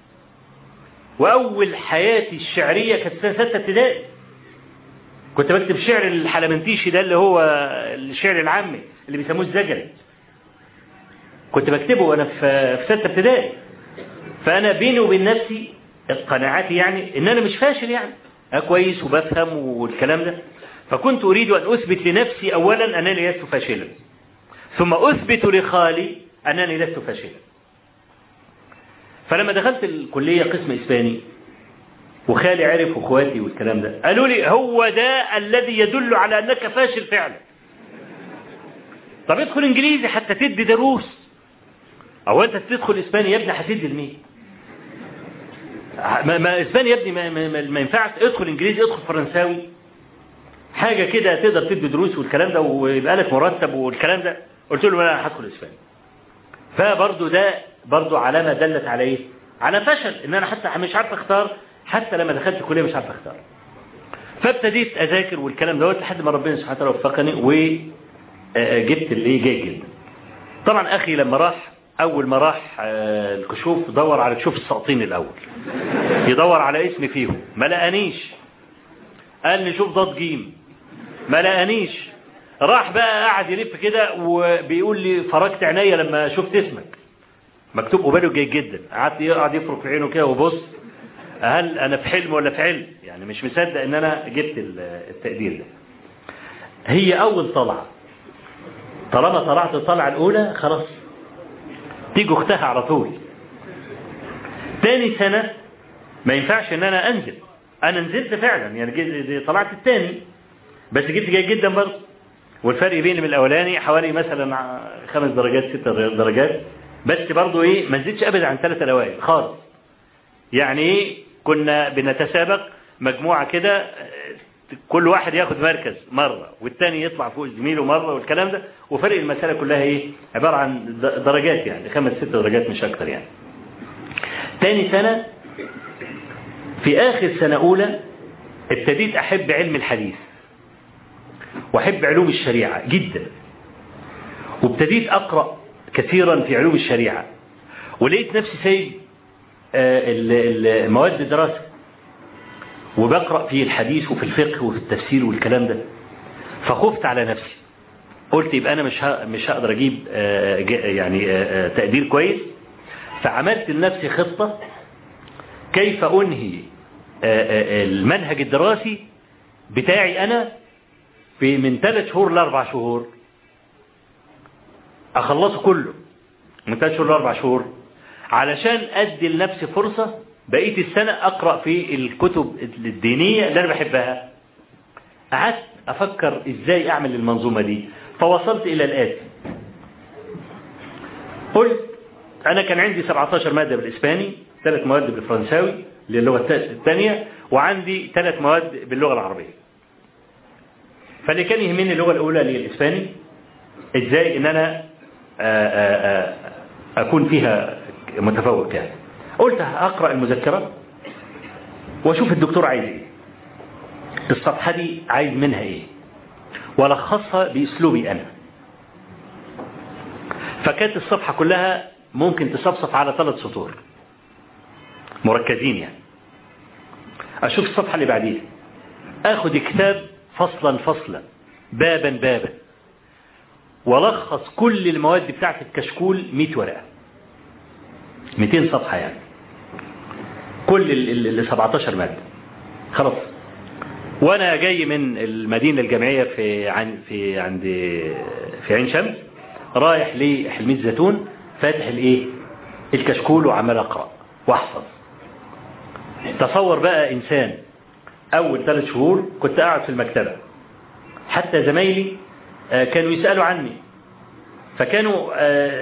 وأول حياتي الشعرية كانت سنة ستة ابتدائي كنت بكتب شعر الحلمنتيشي ده اللي هو الشعر العامي اللي بيسموه الزجري كنت بكتبه وانا في في سته ابتدائي فانا بيني وبين نفسي قناعاتي يعني ان انا مش فاشل يعني انا كويس وبفهم والكلام ده فكنت اريد ان اثبت لنفسي اولا انني لست فاشلا ثم اثبت لخالي انني لست فاشلا فلما دخلت الكليه قسم اسباني وخالي عرف واخواتي والكلام ده قالوا لي هو ده الذي يدل على انك فاشل فعلا طب ادخل انجليزي حتى تدي دروس او انت تدخل اسباني يا ابني هتدي لمين ما, ما اسباني يا ابني ما, ما, ما ينفعش ادخل انجليزي ادخل فرنساوي حاجه كده تقدر تدي دروس والكلام ده ويبقى لك مرتب والكلام ده قلت له انا هدخل اسباني فبرضه ده برضه علامه دلت على ايه على فشل ان انا حتى مش عارف اختار حتى لما دخلت الكليه مش عارف اختار فابتديت اذاكر والكلام دوت لحد ما ربنا سبحانه وتعالى وفقني وجبت اللي جيد جدا طبعا اخي لما راح اول ما راح الكشوف دور على كشوف الساقطين الاول يدور على اسمي فيهم ما لقانيش قال لي شوف ضاد جيم ما لقانيش راح بقى قاعد يلف كده وبيقول لي فرجت عينيا لما شفت اسمك مكتوب قباله جيد جدا قعدت يقعد يفرك في عينه كده وبص هل انا في حلم ولا في علم يعني مش مصدق ان انا جبت التقدير ده هي اول طلعه طالما طلعت الطلعه الاولى خلاص تيجي اختها على طول تاني سنة ما ينفعش ان انا انزل انا نزلت فعلا يعني طلعت التاني بس جبت جيد جدا برضه والفرق بيني من الاولاني حوالي مثلا خمس درجات ست درجات بس برضه ايه ما نزيدش ابدا عن ثلاث الاوائل خالص يعني ايه كنا بنتسابق مجموعه كده كل واحد ياخد مركز مرة والتاني يطلع فوق زميله مرة والكلام ده وفرق المسألة كلها ايه عبارة عن درجات يعني خمس ست درجات مش اكتر يعني تاني سنة في اخر سنة اولى ابتديت احب علم الحديث واحب علوم الشريعة جدا وابتديت اقرأ كثيرا في علوم الشريعة ولقيت نفسي سايب مواد الدراسة وبقرأ في الحديث وفي الفقه وفي التفسير والكلام ده فخفت على نفسي قلت يبقى أنا مش مش هقدر أجيب يعني تقدير كويس فعملت لنفسي خطة كيف أنهي المنهج الدراسي بتاعي أنا في من ثلاث شهور لأربع شهور أخلصه كله من ثلاث شهور لأربع شهور علشان أدي لنفسي فرصة بقيت السنة أقرأ في الكتب الدينية اللي أنا بحبها قعدت أفكر إزاي أعمل المنظومة دي فوصلت إلى الآتي قلت أنا كان عندي 17 مادة بالإسباني ثلاث مواد بالفرنساوي للغة الثانية وعندي ثلاث مواد باللغة العربية فاللي كان يهمني اللغة الأولى اللي هي الإسباني إزاي إن أنا آآ آآ أكون فيها متفوق يعني قلت هقرأ المذكرة واشوف الدكتور عايز ايه الصفحة دي عايز منها ايه ولخصها باسلوبي انا فكانت الصفحة كلها ممكن تصفصف على ثلاث سطور مركزين يعني اشوف الصفحة اللي بعديها اخد كتاب فصلا فصلا بابا بابا ولخص كل المواد بتاعت الكشكول 100 ورقة 200 صفحة يعني كل ال 17 مادة خلاص وانا جاي من المدينة الجامعية في عن في عند في عين شمس رايح لحلمية زيتون فاتح الايه الكشكول وعمال اقرا واحفظ تصور بقى انسان اول ثلاث شهور كنت قاعد في المكتبة حتى زمايلي كانوا يسألوا عني فكانوا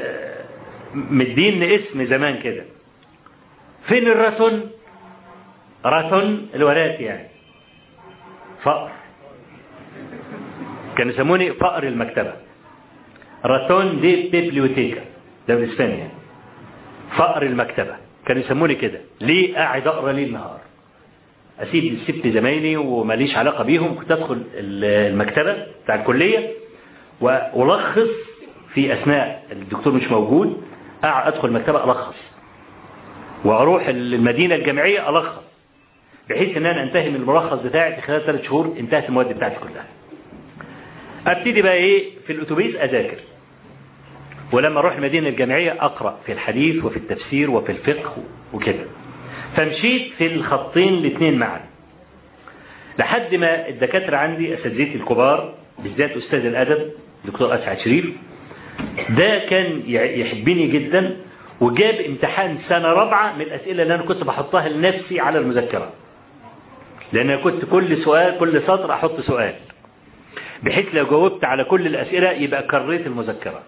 مدين اسم زمان كده فين الراتون راتون الورات يعني فقر كانوا يسموني فقر المكتبة راتون دي بيبليوتيكا ده بالاسباني يعني فقر المكتبة كانوا يسموني كده ليه قاعد اقرا ليل نهار اسيب سبت زمايلي وماليش علاقة بيهم كنت ادخل المكتبة بتاع الكلية والخص في اثناء الدكتور مش موجود ادخل المكتبة الخص واروح المدينة الجامعية الخص بحيث ان انا انتهي من الملخص بتاعي في خلال ثلاث شهور انتهت المواد بتاعتي كلها ابتدي بقى ايه في الاتوبيس اذاكر ولما اروح المدينة الجامعية اقرأ في الحديث وفي التفسير وفي الفقه وكده فمشيت في الخطين الاثنين معا لحد ما الدكاترة عندي اساتذتي الكبار بالذات استاذ الادب دكتور اسعد شريف ده كان يحبني جدا وجاب امتحان سنة رابعة من الأسئلة اللي أنا كنت بحطها لنفسي على المذكرة لأن أنا كنت كل سؤال كل سطر أحط سؤال بحيث لو جاوبت على كل الأسئلة يبقى كريت المذكرة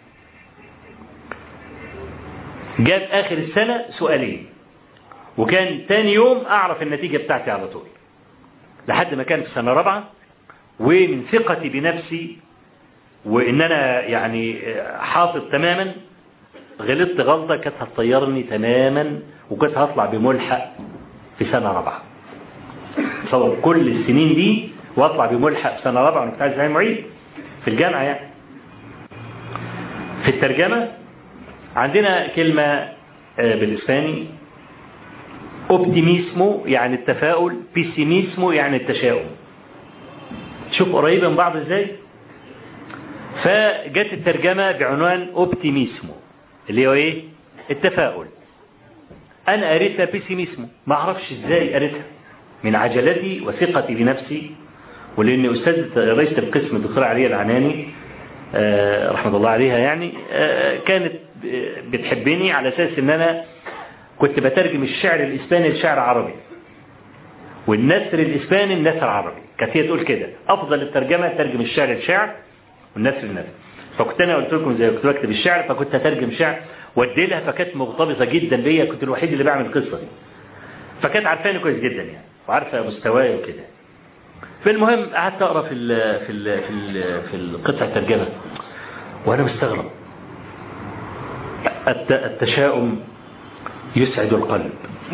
جاب آخر السنة سؤالين وكان تاني يوم أعرف النتيجة بتاعتي على طول لحد ما كان في سنة رابعة ومن ثقتي بنفسي وإن أنا يعني حافظ تماما غلطت غلطة كانت هتطيرني تماما وكنت هطلع بملحق في سنة رابعة تصور كل السنين دي واطلع بملحق في سنة رابعة وانا كنت عايز اعمل معيد في الجامعة يعني في الترجمة عندنا كلمة بالإسباني اوبتيميسمو يعني التفاؤل بيسيميسمو يعني التشاؤم شوف قريبة من بعض ازاي فجت الترجمة بعنوان اوبتيميسمو اللي هو ايه التفاؤل انا قريتها بيسيميسمو ما اعرفش ازاي قريتها من عجلتي وثقتي بنفسي ولان استاذ رئيسة القسم الدكتورة عليا العناني آه رحمة الله عليها يعني آه كانت بتحبني على اساس ان انا كنت بترجم الشعر الاسباني لشعر عربي والنثر الاسباني لنثر عربي كانت هي تقول كده افضل الترجمة ترجم الشعر لشعر والنثر النثر فكنت انا قلت لكم زي كنت بكتب الشعر فكنت اترجم شعر وادي لها فكانت مرتبطه جدا بيا كنت الوحيد اللي بعمل القصه دي فكانت عارفاني كويس جدا يعني وعارفه مستواي وكده فالمهم قعدت اقرا في ال في ال في ال في القطع الترجمه وانا مستغرب التشاؤم يسعد القلب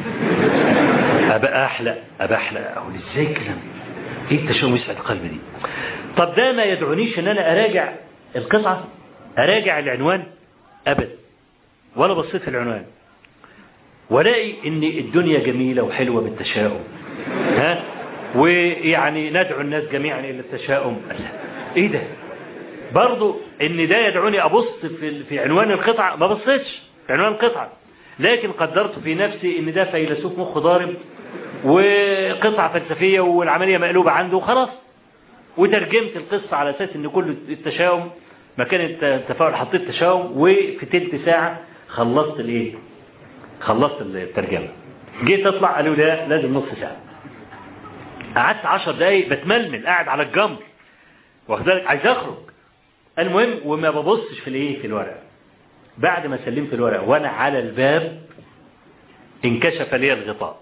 أبقى أحلى أبقى أحلى أقول إزاي الكلام إيه التشاؤم يسعد القلب دي طب ده ما يدعونيش إن أنا أراجع القطعة أراجع العنوان أبدا ولا بصيت في العنوان ولاقي إن الدنيا جميلة وحلوة بالتشاؤم ها ويعني ندعو الناس جميعا إلى التشاؤم إيه ده برضو ان ده يدعوني ابص في في عنوان القطعه ما بصيتش في عنوان القطعه لكن قدرت في نفسي ان ده فيلسوف مخه ضارب وقطعه فلسفيه والعمليه مقلوبه عنده وخلاص وترجمت القصه على اساس ان كل التشاؤم مكان التفاعل حطيت تشاؤم وفي تلت ساعه خلصت الايه خلصت الترجمه جيت اطلع قالوا لا لازم نص ساعه قعدت عشر دقايق بتململ قاعد على الجمر واخد بالك عايز اخرج المهم وما ببصش في الايه في الورقه بعد ما سلمت الورقه وانا على الباب انكشف لي الغطاء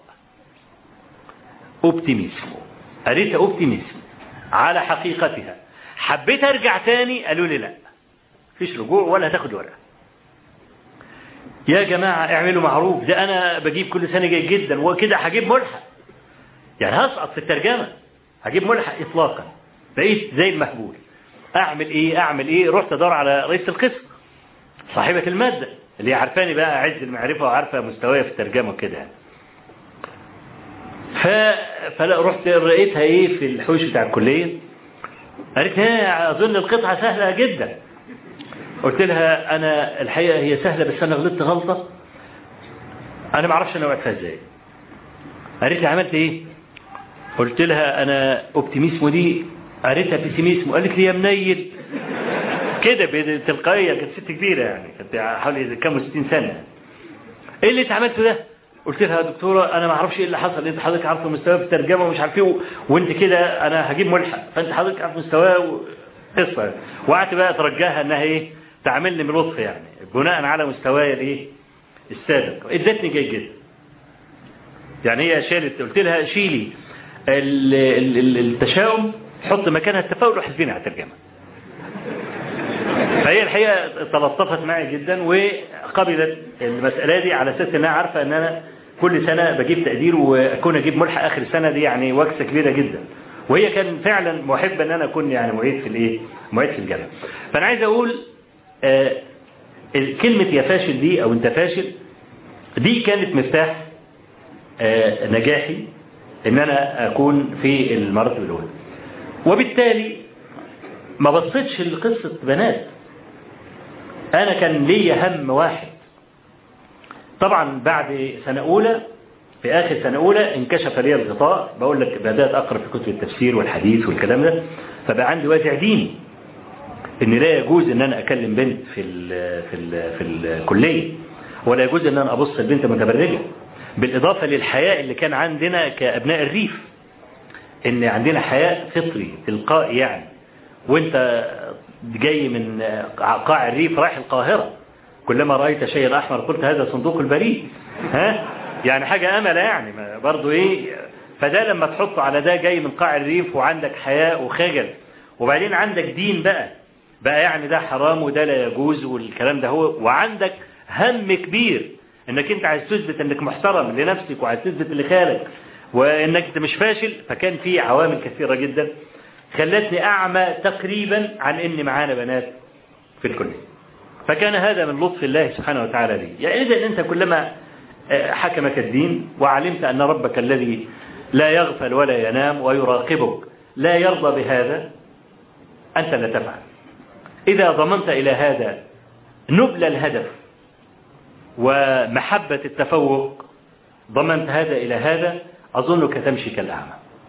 اوبتيميسمو قريت اوبتيميسمو على حقيقتها حبيت ارجع تاني قالوا لي لا فيش رجوع ولا هتاخد ورقه يا جماعه اعملوا معروف ده انا بجيب كل سنه جيد جدا وكده هجيب ملحق يعني هسقط في الترجمه هجيب ملحق اطلاقا بقيت زي المهبول اعمل ايه اعمل ايه رحت ادور على رئيسة القسم صاحبة المادة اللي هي عارفاني بقى عز المعرفة وعارفة مستواي في الترجمة وكده يعني ف... فلا رحت لقيتها ايه في الحوش بتاع الكلية قالت لي اظن القطعة سهلة جدا قلت لها انا الحقيقة هي سهلة بس انا غلطت غلطة انا ما اعرفش انا وقتها ازاي قالت لي عملت ايه قلت لها انا اوبتيميسمو دي قريتها بيسيميسمو قالت لي يا منيل كده بتلقائيه كانت ست كبيره يعني كانت حوالي كام 60 سنه ايه اللي انت عملته ده قلت لها يا دكتوره انا ما اعرفش ايه اللي حصل انت حضرتك عارفه مستواي في الترجمه ومش عارف ايه وانت كده انا هجيب ملحق فانت حضرتك عارف مستواي قصه وقعدت بقى اترجاها انها ايه تعاملني بلطف يعني بناء على مستواي الايه السابق ادتني جيد جدا يعني هي شالت قلت لها شيلي التشاؤم حط مكانها التفاؤل وحسبيني على الترجمه فهي الحقيقه تلطفت معي جدا وقبلت المساله دي على اساس انها عارفه ان انا كل سنه بجيب تقدير واكون اجيب ملحق اخر السنه دي يعني وكسه كبيره جدا وهي كان فعلا محبه ان انا اكون يعني معيد في الايه معيد في الجامعه فانا عايز اقول آه كلمه يا فاشل دي او انت فاشل دي كانت مفتاح آه نجاحي ان انا اكون في المرتبه الاولى وبالتالي ما بصيتش لقصة بنات أنا كان لي هم واحد طبعا بعد سنة أولى في آخر سنة أولى انكشف لي الغطاء بقول لك بدأت أقرأ في كتب التفسير والحديث والكلام ده فبقى عندي وازع ديني إن لا يجوز إن أنا أكلم بنت في ال في ال في الكلية ولا يجوز إن أنا أبص البنت متبرجة بالإضافة للحياء اللي كان عندنا كأبناء الريف ان عندنا حياء فطري تلقائي يعني وانت جاي من قاع الريف رايح القاهرة كلما رأيت شيئا أحمر قلت هذا صندوق البريد ها يعني حاجة أمل يعني برضو إيه فده لما تحطه على ده جاي من قاع الريف وعندك حياء وخجل وبعدين عندك دين بقى بقى يعني ده حرام وده لا يجوز والكلام ده هو وعندك هم كبير انك انت عايز تثبت انك محترم لنفسك وعايز تثبت لخالك وانك انت مش فاشل فكان في عوامل كثيرة جدا خلتني اعمى تقريبا عن ان معانا بنات في الكلية فكان هذا من لطف الله سبحانه وتعالى لي يعني اذا انت كلما حكمك الدين وعلمت ان ربك الذي لا يغفل ولا ينام ويراقبك لا يرضى بهذا انت لا تفعل اذا ضمنت الى هذا نبل الهدف ومحبة التفوق ضمنت هذا إلى هذا أظنك تمشي كالأعمى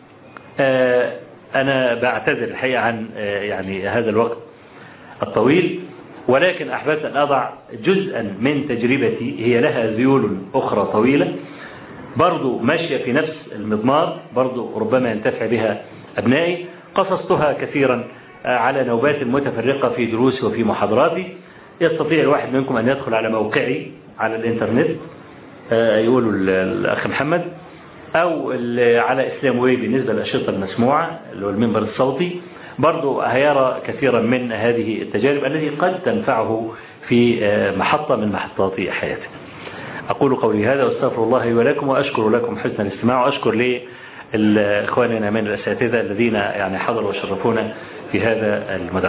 أنا بعتذر الحقيقة عن يعني هذا الوقت الطويل ولكن أحببت أن أضع جزءا من تجربتي هي لها ذيول أخرى طويلة برضو ماشية في نفس المضمار برضو ربما ينتفع بها أبنائي قصصتها كثيرا على نوبات متفرقة في دروسي وفي محاضراتي يستطيع الواحد منكم أن يدخل على موقعي على الإنترنت يقولوا الأخ محمد أو على إسلام وي بالنسبة للأشرطة المسموعة اللي هو المنبر الصوتي برضو هيرى كثيرا من هذه التجارب التي قد تنفعه في محطة من محطات حياته أقول قولي هذا واستغفر الله لي ولكم وأشكر لكم حسن الاستماع وأشكر لإخواننا من الأساتذة الذين يعني حضروا وشرفونا في هذا المدرج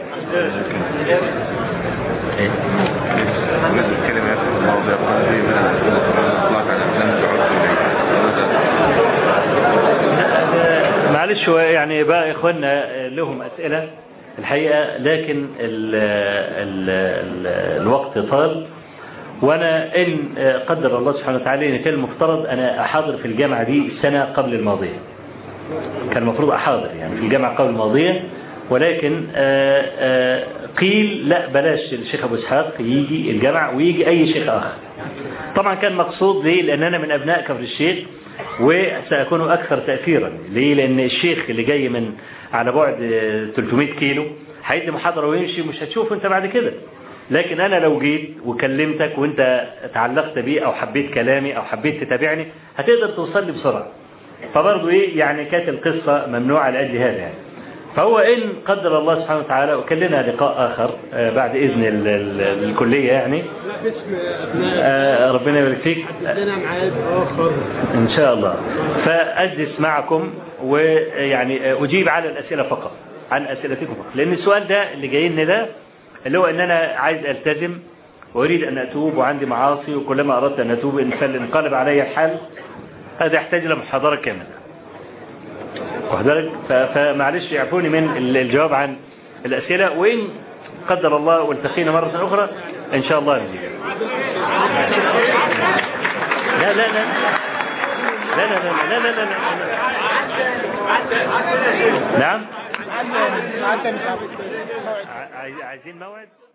الكلمات المواضيع القلبية من الإطلاق على الأفلام معلش يعني بقى إخواننا لهم أسئلة الحقيقة لكن ال ال ال الوقت طال وأنا إن قدر الله سبحانه وتعالى إن كان المفترض أنا أحاضر في الجامعة دي السنة قبل الماضية كان المفروض أحاضر يعني في الجامعة قبل الماضية ولكن آآ آآ قيل لا بلاش الشيخ أبو إسحاق يجي الجامعة ويجي أي شيخ آخر طبعا كان مقصود ليه لأن أنا من أبناء كفر الشيخ وسأكون أكثر تأثيرا ليه لأن الشيخ اللي جاي من على بعد 300 كيلو هيدي محاضرة ويمشي مش هتشوفه أنت بعد كده لكن أنا لو جيت وكلمتك وأنت تعلقت بي أو حبيت كلامي أو حبيت تتابعني هتقدر توصل لي بسرعة فبرضه إيه يعني كانت القصة ممنوعة لأجل هذا يعني فهو إن قدر الله سبحانه وتعالى وكان لنا لقاء آخر بعد إذن ال ال الكلية يعني ربنا يبارك فيك عندنا ميعاد آخر إن شاء الله فأجلس معكم ويعني أجيب على الأسئلة فقط عن أسئلتكم فقط لأن السؤال ده اللي جاي لنا ده اللي هو أن أنا عايز ألتزم وأريد أن أتوب وعندي معاصي وكلما أردت أن أتوب إن فلانقلب علي الحال هذا يحتاج إلى محاضرة كاملة وحضرتك فمعلش يعفوني من الجواب عن الأسئلة وإن قدر الله والتقينا مرة أخرى إن شاء الله نجيب لا لا لا لا لا لا لا لا لا نعم عايزين موعد